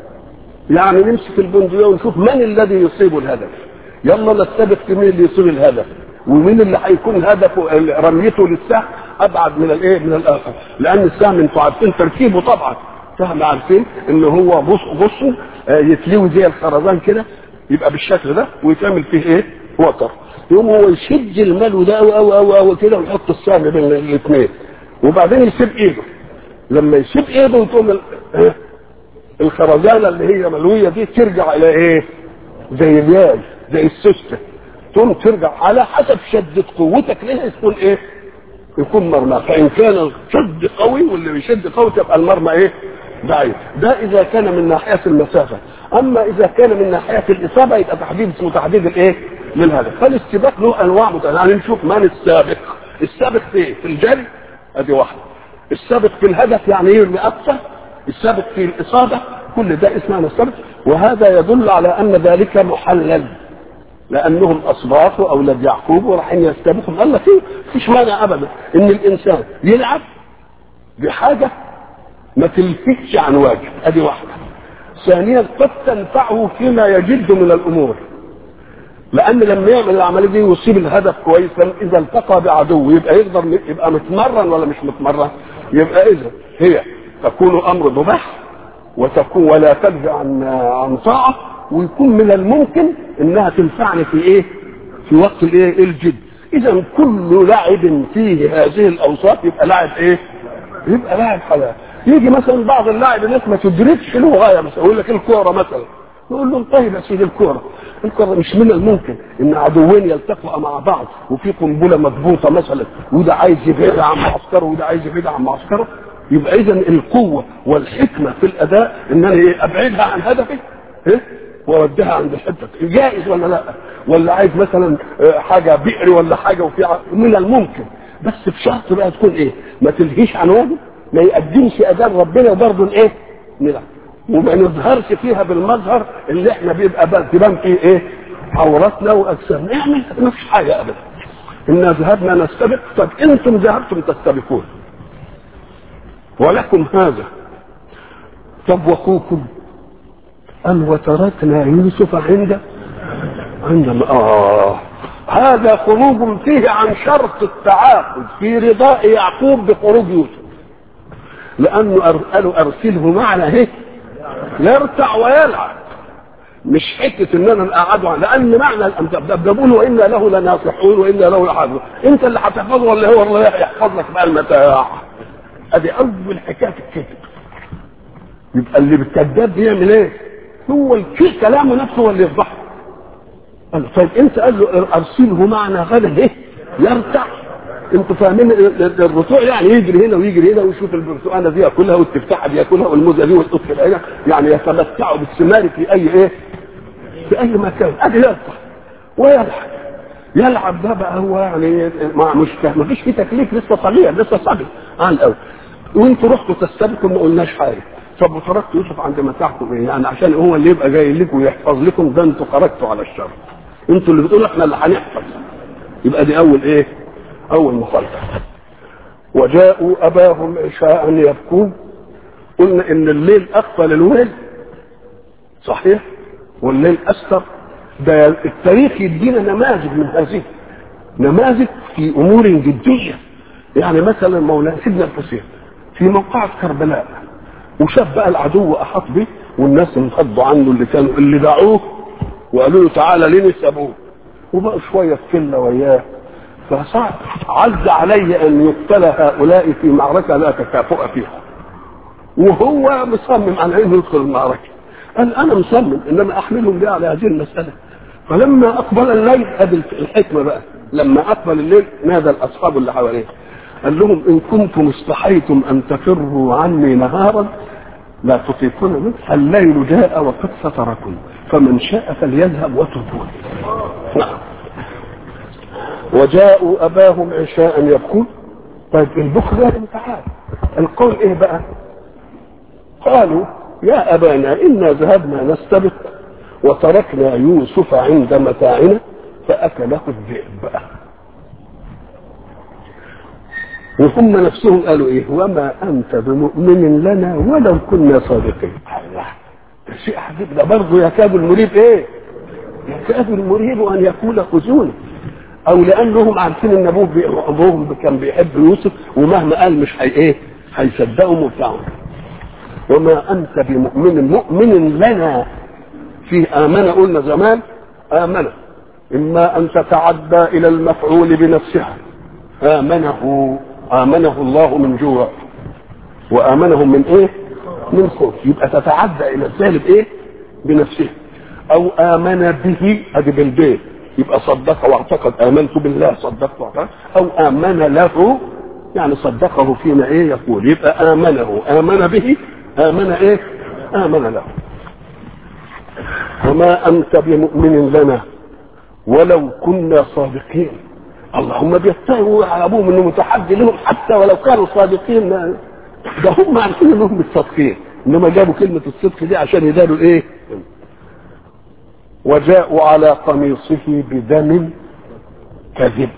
يعني نمسك البندقية ونشوف من الذي يصيب الهدف يلا نستبق في مين اللي يصيب الهدف ومين اللي هيكون هدفه رميته للسهم ابعد من الايه من الاخر لان السهم انتوا عارفين تركيبه طبعا سهم عارفين ان هو بص بصوا آه، يتلوي زي الخرزان كده يبقى بالشكل ده ويتعمل فيه ايه وتر يقوم هو يشد الملو ده او او او, أو كده ويحط السهم بين الاثنين وبعدين يسيب ايده لما يسيب ايده وتقوم ال- آه، الخرزانه اللي هي ملويه دي ترجع الى ايه زي الياي زي السوسته تقوم ترجع على حسب شدة قوتك ليه تكون ايه يكون مرمى فان كان الشد قوي واللي بيشد قوي تبقى المرمى ايه ضعيف ده اذا كان من ناحية المسافة اما اذا كان من ناحية الاصابة يبقى تحديد اسمه تحديد الايه للهدف فالاستباق له انواع متعددة يعني نشوف من السابق السابق في ايه في الجري ادي واحدة السابق في الهدف يعني يرمي اكثر السابق في الاصابة كل ده اسمه السابق وهذا يدل على ان ذلك محلل لانهم اصباط واولاد يعقوب ورايحين يستبقوا قال لك ايه مفيش مانع ابدا ان الانسان يلعب بحاجه ما تلفتش عن واجب ادي واحده ثانيا قد تنفعه فيما يجد من الامور لان لما يعمل العمليه دي ويصيب الهدف كويس لأن اذا التقى بعدو يبقى يقدر يبقى متمرن ولا مش متمرن يبقى اذا هي تكون امر مباح وتكون ولا تلهي عن عن طاعه ويكون من الممكن انها تنفعني في ايه؟ في وقت الايه؟ الجد. اذا كل لاعب فيه هذه الاوصاف يبقى لاعب ايه؟ يبقى لاعب حلال. يجي مثلا بعض اللاعب الناس ما تدركش له غايه مثلا يقول لك الكوره مثلا نقول له طيب يا سيدي الكوره الكوره مش من الممكن ان عدوين يلتقوا مع بعض وفي قنبله مضبوطه مثلا وده عايز يبعد عن معسكره وده عايز يبعد عن معسكره يبقى اذا القوه والحكمه في الاداء ان انا إيه؟ ابعدها عن هدفي إيه؟ واوديها عند الحته جائز ولا لا ولا عايز مثلا آه، حاجه بئر ولا حاجه وفي ع- من الممكن بس بشرط بقى تكون ايه ما تلهيش عن واجب ما يقدمش اداء ربنا وبرضه ايه نلعب وما نظهرش فيها بالمظهر اللي احنا بيبقى بقى تبان فيه ايه عوراتنا واجسامنا نعمل ما فيش حاجه ابدا انا ذهبنا نستبق طب انتم ذهبتم تستبقون ولكم هذا طب واخوكم أن وتركنا يوسف عند عندما آه هذا خروج فيه عن شرط التعاقد في رضاء يعقوب بخروج يوسف لأنه أر- قالوا أرسله معنا هيك يرتع ويلعب مش حتة إن أنا أقعده لأن معنى الأمدبدبون وإنا له لناصحون وإنا له لحافظون أنت اللي هتحفظه ولا هو اللي هيحفظ لك بقى المتاع أدي أول حكاية الكذب يبقى اللي بالكذاب بيعمل ايه؟ هو الكي كلامه نفسه هو اللي يفضحه. قال له طيب انت قال له ارسله معنا غدا ايه؟ يرتع انتوا فاهمين ال- ال- الرسوع يعني يجري هنا ويجري هنا ويشوف البرتقاله دي ياكلها والتفاحه دي ياكلها والموزه دي والقطه دي هنا يعني يتمتعوا بالثمار في اي ايه؟ في اي مكان ادي يرتع ويلعب يلعب ده بقى هو يعني ما مش ما فيش فيه تكليف لسه صغير لسه صبي عن الاول وانتوا رحتوا تستبقوا ما قلناش حاجه طب وتركتوا يوسف عند متاعكم ايه يعني عشان هو اللي يبقى جاي لكم ويحفظ لكم ده انتوا خرجتوا على الشر انتوا اللي بتقولوا احنا اللي هنحفظ يبقى دي اول ايه اول مخالفه وجاءوا اباهم عشاء يبكون قلنا ان الليل اقصى للويل صحيح والليل استر ده التاريخ يدينا نماذج من هذه نماذج في امور جديه يعني مثلا مولانا سيدنا الحسين في موقعة كربلاء وشاف بقى العدو احاط به والناس انفضوا عنه اللي كانوا اللي دعوه وقالوا له تعالى ليه سابوه وبقوا شويه في كله وياه فصعب عز علي ان يقتل هؤلاء في معركه لا تكافؤ فيها وهو مصمم على انه يدخل المعركه قال انا مصمم انما احملهم ليه على هذه المساله فلما اقبل الليل هذه الحكمه بقى لما اقبل الليل نادى الاصحاب اللي حواليه قال لهم ان كنتم استحيتم ان تفروا عني نهارا لا تطيقون منه الليل جاء وقد ستركم فمن شاء فليذهب واتركوني نعم وجاءوا اباهم عشاء يبكون طيب البكر لازم تعال القول ايه بقى قالوا يا ابانا انا ذهبنا نستبق وتركنا يوسف عند متاعنا فاكله الذئب بقى وهم نفسهم قالوا ايه وما انت بمؤمن لنا ولو كنا صادقين الله ده شيء عجيب ده برضه يكاد المريب ايه يكاد المريب ان يقول خذوني او لانهم عارفين ان ابوه بي... ابوهم كان بيحب يوسف ومهما قال مش هي ايه هيصدقوا وبتاعهم وما انت بمؤمن مؤمن لنا في امن قلنا زمان امن اما ان تتعدى الى المفعول بنفسها امنه امنه الله من جوع وامنهم من ايه من خوف يبقى تتعدى الى السالب ايه بنفسه او امن به ادي بالبيت يبقى صدق واعتقد امنت بالله صدقت واعتقد او امن له يعني صدقه فيما ايه يقول يبقى امنه امن به امن ايه امن له وما انت بمؤمن لنا ولو كنا صادقين اللهم بيتهموا على ابوهم انه متحدي لهم حتى ولو كانوا صادقين ما ده هم عارفين انهم مش صادقين انما جابوا كلمه الصدق دي عشان يداروا ايه وجاءوا على قميصه بدم كذب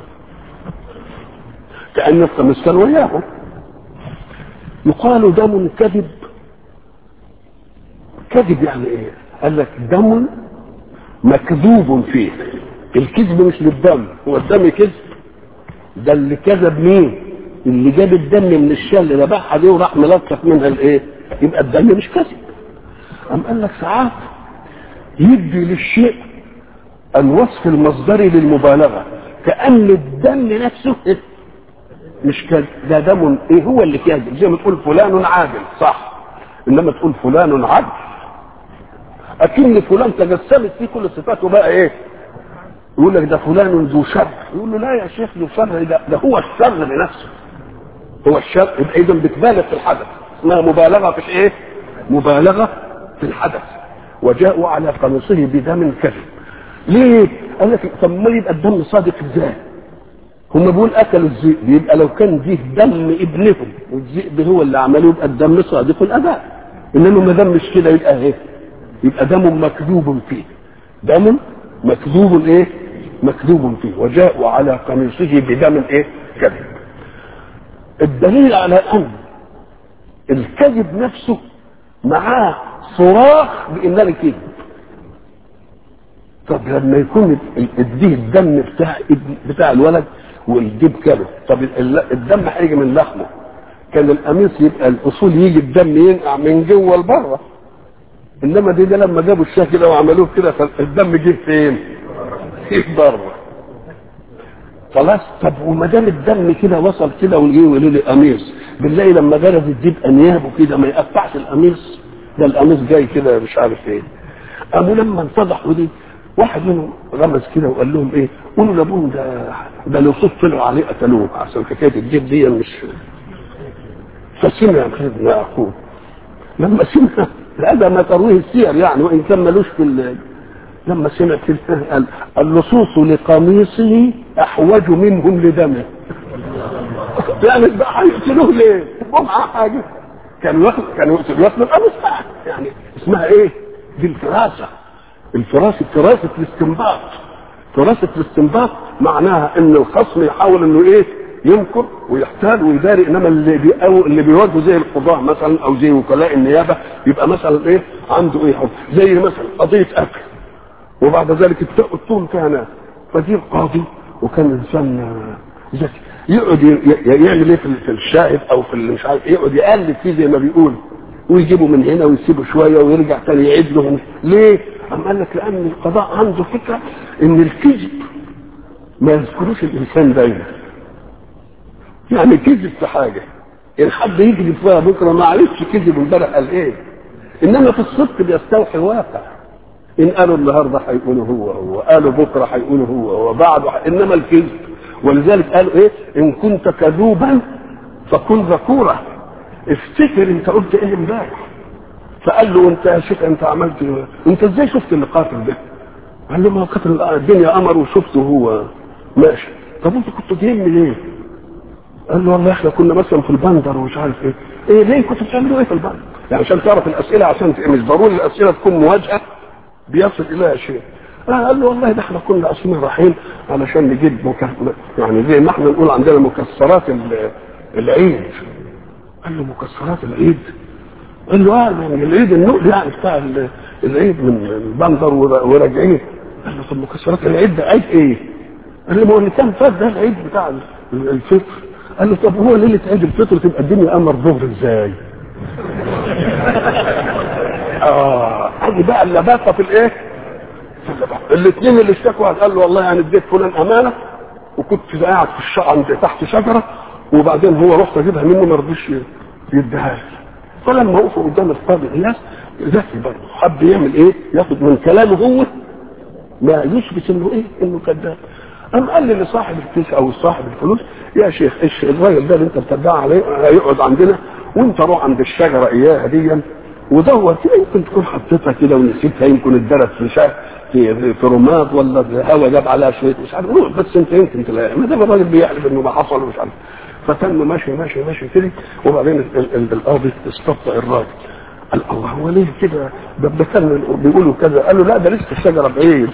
كأن القميص كان وياهم يقال دم كذب كذب يعني ايه قال لك دم مكذوب فيه الكذب مش للدم هو الدم كذب ده اللي كذب مين اللي جاب الدم من الشال اللي ذبحها دي وراح ملطف منها الايه يبقى الدم مش كذب قام قال لك ساعات يدي للشيء الوصف المصدري للمبالغه كان الدم نفسه مش كذب ده دم ايه هو اللي كاذب زي ما تقول فلان عادل صح انما تقول فلان عدل اكن فلان تجسمت فيه كل صفاته بقى ايه يقول لك ده فلان ذو شر يقول له لا يا شيخ ذو شر ده, ده هو الشر بنفسه هو الشر يبقى اذا بتبالغ في الحدث اسمها مبالغه في الايه مبالغه في الحدث وجاءوا على قميصه بدم كذب ليه قال لك طب ما يبقى الدم صادق ازاي هم بيقول اكلوا الذئب يبقى لو كان دي دم ابنهم والذئب هو اللي عمله يبقى الدم صادق الاداء انما ما دام مش كده يبقى ايه يبقى دم مكذوب فيه دم مكذوب ايه مكذوب فيه وجاءوا على قميصه بدم ايه كذب الدليل على ان الكذب نفسه معاه صراخ بان انا كذب طب لما يكون اديه الدم بتاع بتاع الولد والجيب كذب طب الدم هيجي من لحمه كان القميص يبقى الاصول يجي الدم ينقع من جوه لبره انما دي ده لما جابوا الشاه كده وعملوه كده فالدم جه فين؟ جه بره خلاص طب وما دام الدم كده وصل كده وجه يقولوا لي قميص بالله لما جرت الديب انيابه كده ما يقطعش القميص ده القميص جاي كده مش عارف ايه قاموا لما انفضحوا دي واحد منهم غمز كده وقال لهم ايه قولوا لابوهم ده ده لصوص طلعوا عليه قتلوه عشان حكايه الجيب دي مش فسمع سيدنا اخوه لما سمع هذا ما ترويه السير يعني وان كان ملوش في لما سمع كده قال اللصوص لقميصه احوج منهم لدمه يعني بقى هيقتلوه ليه؟ هو معاه حاجه كانوا ياخدوا كانوا يقتلوا القميص يعني اسمها ايه؟ دي الفراسه الفراسه فراسه الاستنباط فراسه الاستنباط معناها ان الخصم يحاول انه ايه؟ ينكر ويحتال ويداري انما اللي بي أو اللي بيواجهه زي القضاه مثلا او زي وكلاء النيابه يبقى مثلا ايه عنده ايه حب زي مثلا قضيه اكل وبعد ذلك التهم فيها ناس فدي القاضي وكان انسان ذكي يقعد يعمل ايه في الشاهد او في مش عارف يقعد يقلب فيه زي ما بيقول ويجيبوا من هنا ويسيبوا شويه ويرجع تاني يعيد لهم ليه؟ أم قال لك لان القضاء عنده فكره ان الكذب ما يذكروش الانسان دايما يعني كذب في حاجه ان حد يكذب فيها بكره ما عرفش كذب امبارح قال ايه انما في الصدق بيستوحي واقع ان قالوا النهارده هيقولوا هو هو قالوا بكره هيقولوا هو هو بعده ح- انما الكذب ولذلك قالوا ايه ان كنت كذوبا فكن ذكورا افتكر انت قلت ايه امبارح فقال له انت يا شيخ انت عملت إيه؟ انت ازاي شفت اللي قاتل ده قال له ما هو قتل الدنيا قمر وشفته هو ماشي طب انت كنت جايين منين قال له والله احنا كنا مثلا في البندر ومش عارف ايه ايه ليه كنتوا بتعملوا ايه في البندر يعني عشان تعرف الاسئله عشان ت- مش ضروري الاسئله تكون مواجهه بيصل اليها شيء آه قال له والله ده احنا كنا اصلا رايحين علشان نجيب مك... يعني زي ما احنا نقول عندنا مكسرات ال- العيد قال له مكسرات العيد قال له اه يعني العيد النقل يعني بتاع ال- العيد من البندر ور- وراجعين قال له طب مكسرات العيد ده عيد ايه؟ قال له ما هو اللي كان فات ده العيد بتاع ال- الفطر قال له طب هو ليله عيد الفطر تبقى الدنيا قمر ظهر ازاي؟ اه ادي بقى اللباقه في الايه؟ في اللباقه الاثنين اللي اشتكوا قال له والله انا اديت فلان امانه وكنت قاعد في الش... عند تحت شجره وبعدين هو رحت اجيبها منه ما رضيش يديها لي فلما وقفوا قدام القاضي الناس ذكي برضه حب يعمل ايه؟ ياخد من كلامه هو ما يثبت انه ايه؟ انه كذاب قام قال لي لصاحب الكيس او صاحب الفلوس يا شيخ ايش الراجل ده اللي انت بتدعي عليه هيقعد عندنا وانت روح عند الشجره اياها دي ودور كده يمكن تكون حطيتها كده ونسيتها يمكن اتدرت في شا... في في رماد ولا الهواء جاب عليها شويه مش عارف روح بس انت يمكن تلاقيها ما دام الراجل بيحلف انه ما حصل ومش عارف فتم ماشي ماشي ماشي كده وبعدين ال- ال- القاضي استبطأ الراجل قال الله هو ليه كده ده ده كان بيقولوا كذا قال له لا ده لسه الشجره بعيد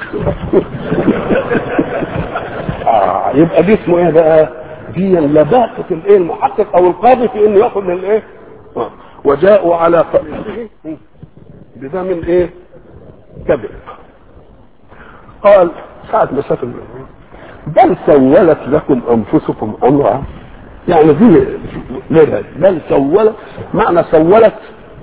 آه يبقى دي اسمه ايه بقى؟ دي لباقة الايه المحقق او القاضي في انه ياخذ من الايه؟ آه. وجاءوا على قميصه بدم ايه؟ كذب قال ساعة ما سافر بل سولت لكم انفسكم امرا يعني دي ليه بل سولت معنى سولت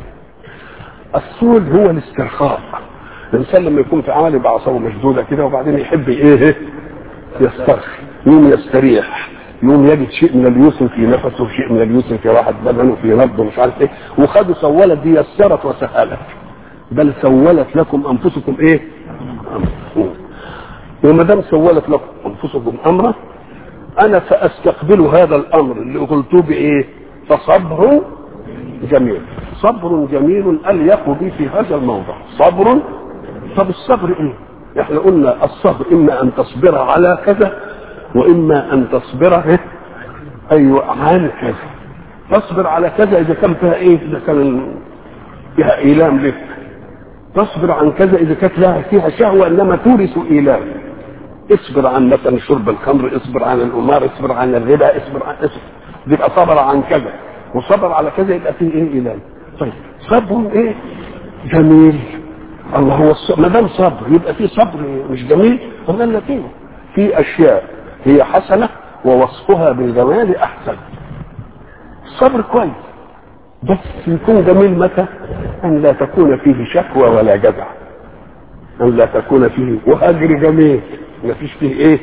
السول هو الاسترخاء الانسان لما يكون في عمل يبقى اعصابه مشدوده كده وبعدين يحب ايه يسترخي يوم يستريح يوم يجد شيء من اليسر في نفسه شيء من اليسر في راحه بدنه في نبضه مش عارف ايه وخدوا سولت دي يسرت وسهلت بل سولت لكم انفسكم ايه أمر. وما دام سولت لكم انفسكم امرا انا ساستقبل هذا الامر اللي قلته بايه فصبر جميل صبر جميل اليق بي في هذا الموضع صبر طب الصبر ايه احنا قلنا الصبر اما ان تصبر على كذا واما ان تصبر إيه؟ ايوه عن كذا تصبر على كذا اذا كان فيها ايه اذا كان فيها ايلام لك تصبر عن كذا اذا كانت لها فيها شهوه انما تورث ايلام اصبر عن مثلا شرب الخمر اصبر عن القمار اصبر عن الربا اصبر عن اصبر يبقى صبر عن كذا وصبر على كذا يبقى فيه ايه ايلام طيب صبر ايه جميل الله هو الصبر ما دام صبر يبقى في صبر مش جميل طب قال لك ايه في اشياء هي حسنه ووصفها بالجمال احسن الصبر كويس بس يكون جميل متى ان لا تكون فيه شكوى ولا جزع ان لا تكون فيه وهجر جميل ما فيش فيه ايه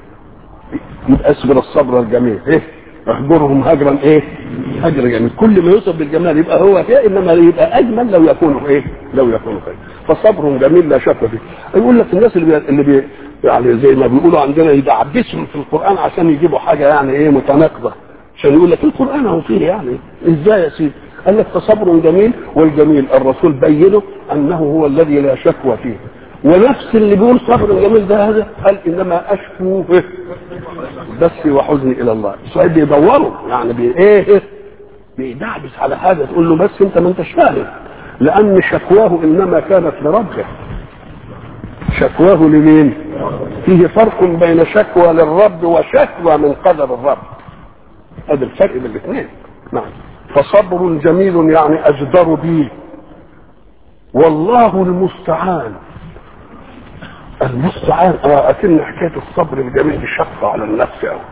يبقى اصبر الصبر الجميل ايه اهجرهم هجرا ايه هجر جميل كل ما يوصف بالجمال يبقى هو فيه انما يبقى اجمل لو يكون ايه لو يكون خير فصبر جميل لا شك فيه يقول لك الناس اللي بي... اللي بي... يعني زي ما بيقولوا عندنا يدعبسهم في القران عشان يجيبوا حاجه يعني ايه متناقضه عشان يقول لك القران هو فيه يعني ازاي يا سيدي قال لك فصبر جميل والجميل الرسول بينه انه هو الذي لا شكوى فيه ونفس اللي بيقول صبر جميل ده هذا قال انما اشكو بس وحزني الى الله السؤال بيدوروا يعني بي ايه بيدعبس على حاجه تقول له بس انت ما انتش فاهم لان شكواه انما كانت لربه شكواه لمين فيه فرق بين شكوى للرب وشكوى من قدر الرب هذا الفرق بين الاثنين نعم فصبر جميل يعني اجدر به والله المستعان المستعان اه اكن حكايه الصبر الجميل دي شقه على النفس قوي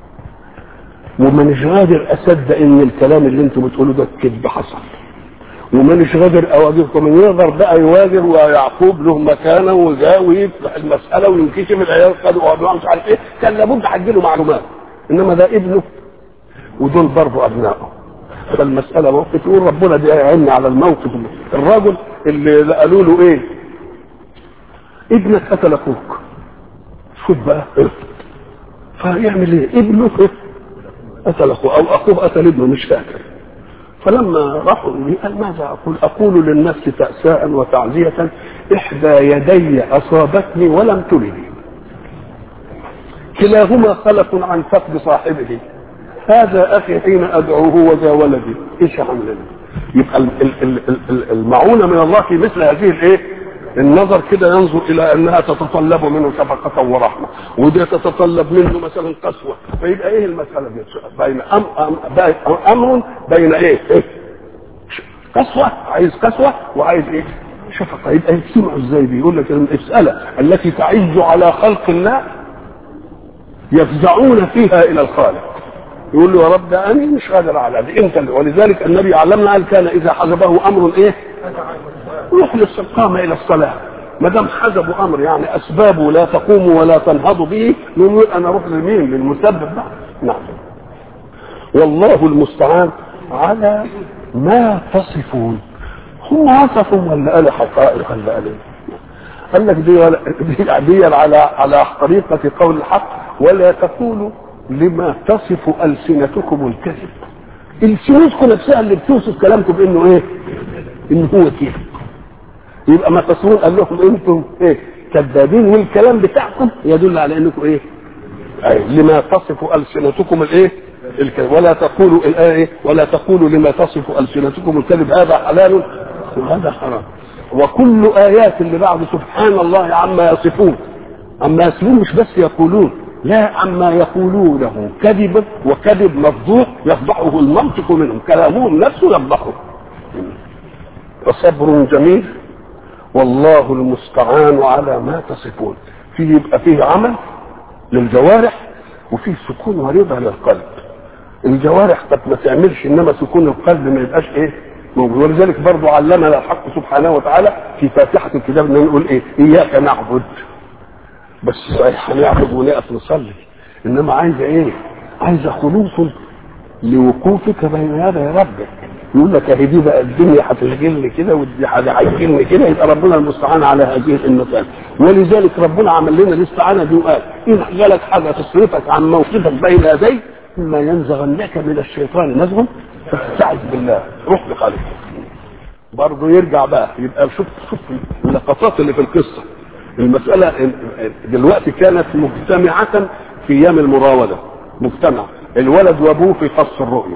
ومانيش قادر اصدق ان الكلام اللي انتم بتقولوه ده كذب حصل ومانيش غادر اواجهكم من يقدر بقى يواجه ويعقوب له مكانه وجاء ويفتح المساله وينكشف العيال خدوا مش عارف ايه كان لابد هتجيله معلومات انما ده ابنه ودول برضه ابنائه فالمساله موقف يقول ربنا دي يعيننا على الموقف الراجل اللي قالوا له ايه ابنك قتل اخوك شوف بقى فيعمل ايه ابنه قتل اخوه او اخوه قتل ابنه مش فاكر فلما راحوا لي قال ماذا اقول؟ اقول للنفس تاساء وتعزيه احدى يدي اصابتني ولم تلدي. كلاهما خلف عن فقد صاحبه. هذا اخي حين ادعوه وذا ولدي، ايش اعمل له؟ يبقى ال- ال- ال- ال- المعونه من الله في مثل هذه الايه؟ النظر كده ينظر الى انها تتطلب منه شفقه ورحمه ودي تتطلب منه مثلا قسوه فيبقى ايه المساله دي بين أم أم بين امر بين ايه, إيه؟ قسوه عايز قسوه وعايز ايه شفقه يبقى يجتمعوا ازاي بيقول لك المساله التي تعز على خلق الله يفزعون فيها الى الخالق يقول له يا رب ده انا مش قادر على دي انت اللي- ولذلك النبي علمنا قال كان اذا حزبه امر ايه يخلص القامة إلى الصلاة ما دام حزبوا أمر يعني أسبابه لا تقوم ولا تنهض به نقول أنا أروح لمين للمسبب بقى نعم والله المستعان على ما تصفون هم وصفوا ولا قالوا حقائق ولا قالوا قال لك دي ولا دي, دي على على طريقة قول الحق ولا تقولوا لما تصف ألسنتكم الكذب السنتكم نفسها اللي بتوصف كلامكم بانه ايه؟ انه هو كده يبقى ما تصورون قال لهم انتم ايه كذابين والكلام بتاعكم يدل على انكم ايه أي لما تصف السنتكم الايه الكذب ولا تقولوا الايه إيه؟ ولا تقولوا لما تصف السنتكم الكذب هذا حلال وهذا حرام وكل ايات اللي بعد سبحان الله عما يصفون عما يصفون مش بس يقولون لا عما يقولونه كذب وكذب مفضوح يفضحه المنطق منهم كلامهم نفسه يفضحه وصبر جميل والله المستعان على ما تصفون فيه يبقى فيه عمل للجوارح وفيه سكون ورضا للقلب الجوارح قد ما تعملش انما سكون القلب ما يبقاش ايه موجود ولذلك برضو علمنا الحق سبحانه وتعالى في فاتحة الكتاب ان نقول ايه اياك نعبد بس صحيح هنعبد ونقف نصلي انما عايزه ايه عايزه خلوص لوقوفك بين يدي ربك يقول لك اهي دي بقى الدنيا هتشغلني كده ودي حاجه هيشغلني كده يبقى ربنا المستعان على هذه المسائل ولذلك ربنا عمل لنا الاستعانه دي وقال ان جالك حاجه تصرفك عن موقفك بين يدي اما ينزغنك من الشيطان نزغ فاستعذ بالله روح لخالق برضه يرجع بقى يبقى شوف شوف اللقطات اللي في القصه المساله دلوقتي كانت مجتمعه في ايام المراوده مجتمع الولد وابوه في قص الرؤيه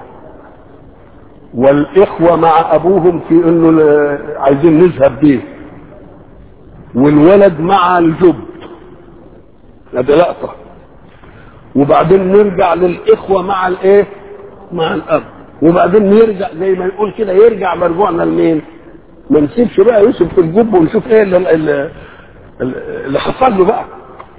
والاخوه مع ابوهم في انه ل- عايزين نذهب بيه والولد مع الجب هذا لقطه وبعدين نرجع للاخوه مع الايه مع الاب وبعدين نرجع زي ما يقول كده يرجع مرجوعنا لمين ما نسيبش بقى يوسف في الجب ونشوف ايه اللي, اللي, اللي حصل له بقى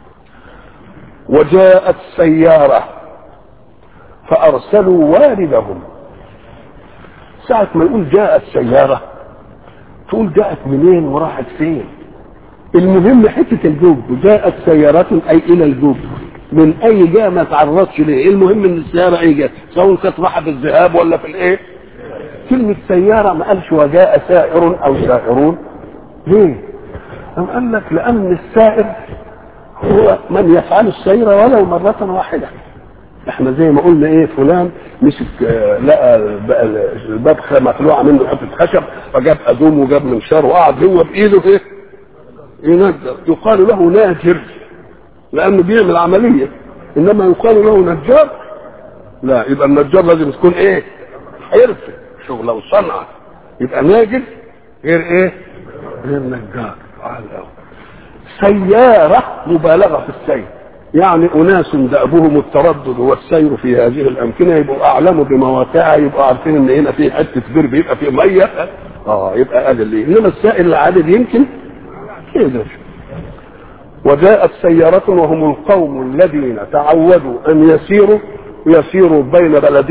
وجاءت سياره فارسلوا واردهم ساعة ما يقول جاءت سيارة تقول جاءت منين وراحت فين المهم حتة الجوب جاءت سيارة أي إلى الجوب من أي جهة ما تعرضش ليه المهم إن السيارة أي جهة سواء كانت رايحة في الذهاب ولا في الإيه كلمة سيارة ما قالش وجاء سائر أو سائرون ليه؟ أم قال لك لأن السائر هو من يفعل السير ولو مرة واحدة احنا زي ما قلنا ايه فلان مسك آه، لقى الب- الباب مخلوعه منه حته خشب فجاب ادوم وجاب منشار وقعد هو بايده ايه ينجر يقال له ناجر لانه بيعمل عمليه انما يقال له نجار لا يبقى النجار لازم تكون ايه حرفه شغله وصنعه يبقى ناجر غير ايه غير نجار تعال أوي. سيارة مبالغة في السير يعني أناس دأبهم التردد والسير في هذه الأمكنة يبقوا أعلموا بمواقعها يبقوا عارفين إن هنا في حتة بير بيبقى في مية اه يبقى هذا اللي إنما السائل العادي يمكن كده وجاءت سيارة وهم القوم الذين تعودوا أن يسيروا يسيروا بين بلدين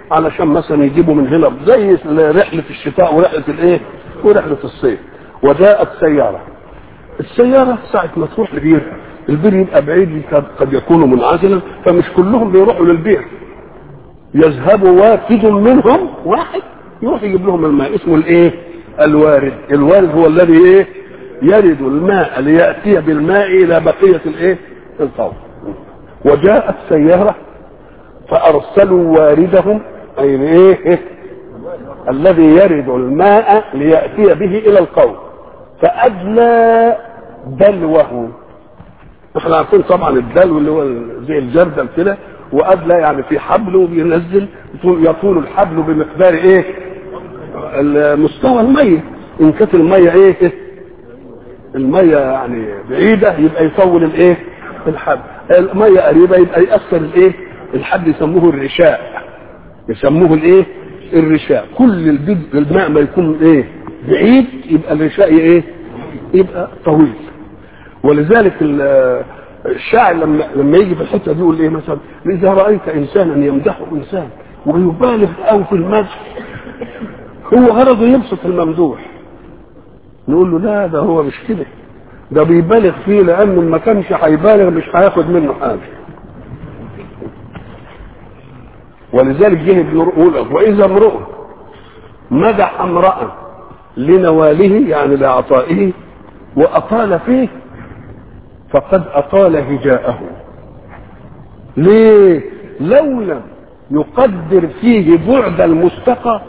علشان مثلا يجيبوا من هنا زي رحله الشتاء ورحله الايه ورحله الصيف وجاءت سياره السياره ساعه ما تروح البير البير يبقى بعيد قد يكون منعزلا فمش كلهم بيروحوا للبير يذهب وافد منهم واحد يروح يجيب لهم الماء اسمه الايه الوارد الوارد هو الذي ايه يرد الماء لياتي بالماء الى بقيه الايه القوم وجاءت سياره فارسلوا واردهم اي ايه, إيه؟ الذي يرد الماء لياتي به الى القوم فادلى دلوه احنا عارفين طبعا الدلو اللي هو زي الجردل كده وادلى يعني في حبل وبينزل يطول الحبل بمقدار ايه مستوى الميه ان كانت الميه ايه الميه يعني بعيده يبقى يطول الايه الحبل الميه قريبه يبقى ياثر الايه الحبل يسموه الرشاء يسموه الايه الرشاء كل البد الماء ما يكون ايه بعيد يبقى الرشاء ايه يبقى طويل ولذلك الشاعر لما لما يجي في الحته دي يقول ايه مثلا اذا رايت انسانا يمدحه انسان ويبالغ قوي في المدح هو غرضه يبسط الممدوح نقول له لا ده هو مش كده ده بيبالغ فيه لانه ما كانش هيبالغ مش هياخد منه حاجه ولذلك جه ابن يقول واذا امرؤ مدح امرأ لنواله يعني لعطائه واطال فيه فقد اطال هجاءه ليه لو لم يقدر فيه بعد المستقى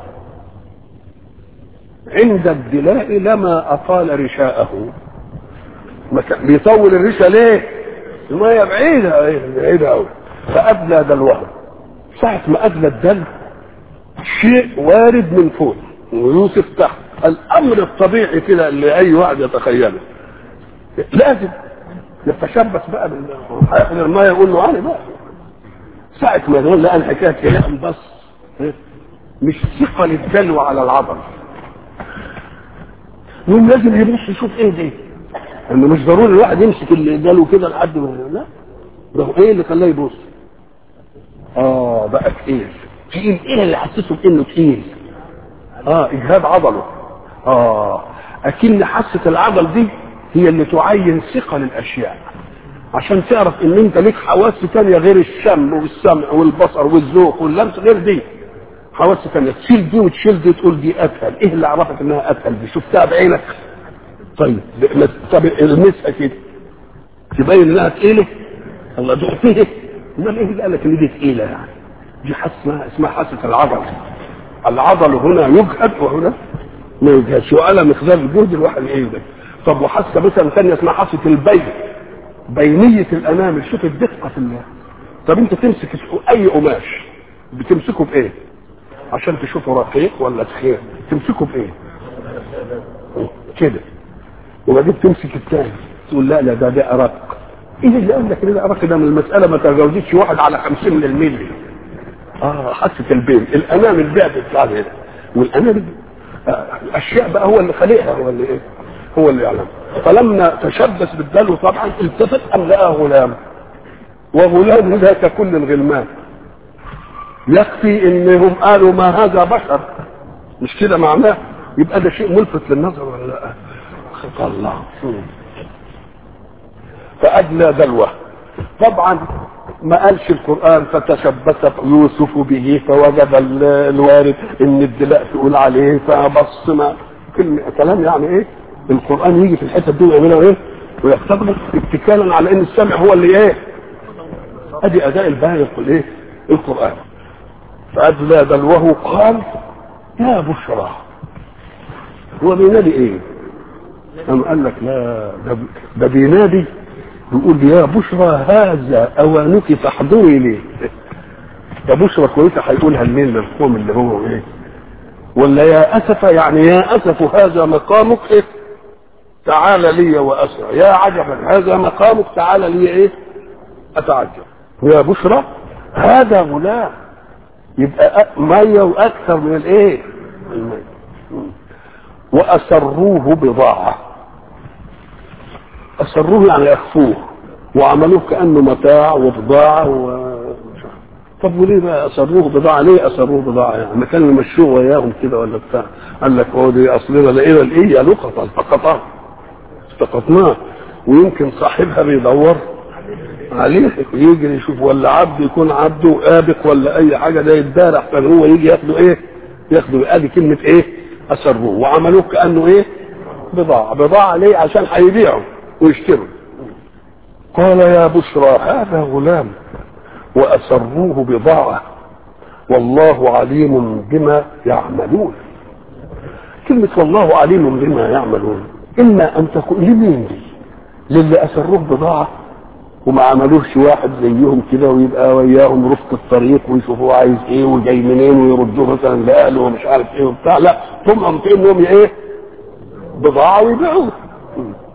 عند الدلاء لما اطال رشاءه بيطول الرشا ليه المية بعيدة بعيدة أوي فأدلى دلوها ساعة ما أدلى الدلو شيء وارد من فوق ويوسف تحت الأمر الطبيعي كده اللي أي واحد يتخيله لازم يتشبث بقى بال هياخد المية يقول له علي بقى ساعة ما يقول لقى الحكاية كده بس مش ثقل الدلو على العضل يوم لازم يبص يشوف ايه دي انه مش ضروري الواحد يمسك الدلو كده لحد ما لا ده ايه اللي خلاه يبص اه بقى تقيل تقيل ايه اللي حسسه بانه تقيل اه اجهاد عضله اه اكن حاسه العضل دي هي اللي تعين ثقل الاشياء عشان تعرف ان انت ليك حواس تانية غير الشم والسمع والبصر والذوق واللمس غير دي حواس تانية تشيل دي وتشيل دي تقول دي اسهل ايه اللي عرفك انها اسهل دي شفتها بعينك طيب طب المسها كده تبين انها تقيله الله دقتها امال ايه اللي قال لك ان دي تقيله يعني دي حاسه اسمها حاسه العضل العضل هنا يجهد وهنا ما يجهدش وعلى مقدار الجهد الواحد ايه ده طب وحاسه مثلا ثانيه اسمها حاسه البين بينيه الانامل شوف الدقه في الله طب انت تمسك اي قماش بتمسكه بايه عشان تشوفه رقيق ولا تخين تمسكه بايه كده وبعدين تمسك الثاني تقول لا لا ده ده ارق ايه اللي قال لك ده ارق ده من المساله ما تجاوزتش واحد على 50 من الملي اه حاسه البين الانامل بقى بتطلع هنا والانامل آه اشياء بقى هو اللي خالقها هو اللي ايه هو اللي يعلم فلما تشبث بالدلو طبعا التفت ام لقى غلام وغلام ذاك كل الغلمان يكفي انهم قالوا ما هذا بشر مش كده معناه يبقى ده شيء ملفت للنظر ولا لا خط الله فأدلى دلوه طبعا ما قالش القرآن فتشبث يوسف به فوجد الوارد ان الدلاء تقول عليه فبص ما كلمة كلام يعني ايه القرآن يجي في الحتة دي ويعملها ايه ويختبر اتكالا على ان السمع هو اللي ايه ادي اداء الباقي ايه القرآن فأدلى دلوه قال يا بشرى هو بينادي ايه أم قال لك لا ده, ده بينادي بيقول يا بشرى هذا اوانك فاحضري لي يا بشرى كويسه هيقولها لمين للقوم اللي هو ايه ولا يا اسف يعني يا اسف هذا مقامك ايه تعال لي واسرع يا عجبا هذا مقامك تعال لي ايه اتعجب يا بشرى هذا غلام يبقى ميه واكثر من الايه الميه واسروه بضاعه اسروه يعني اخفوه وعملوه كانه متاع وبضاعه و... طب وليه بقى اصروه بضاعه ليه اصروه بضاعه يعني ما كانوا يمشوه وياهم كده ولا بتاع قال لك هو دي اصلنا لقينا الايه لقطه التقطناه التقطناه ويمكن صاحبها بيدور عليه يجري يشوف ولا عبد يكون عبده آبق ولا اي حاجه ده يتدار احسن هو يجي ياخده ايه ياخده ادي كلمه ايه اسروه وعملوه كانه ايه بضاعه بضاعه ليه عشان هيبيعوا ويشتروا قال يا بشرى هذا غلام وأسروه بضاعة والله عليم بما يعملون كلمة والله عليم بما يعملون إما أن تكون لمين دي للي أسروه بضاعة وما عملوش واحد زيهم كده ويبقى وياهم رفق الطريق ويشوفوا عايز ايه وجاي منين ويردوه مثلا لاهله ومش عارف ايه وبتاع لا طمعهم في انهم ايه بضاعه ويبيعوه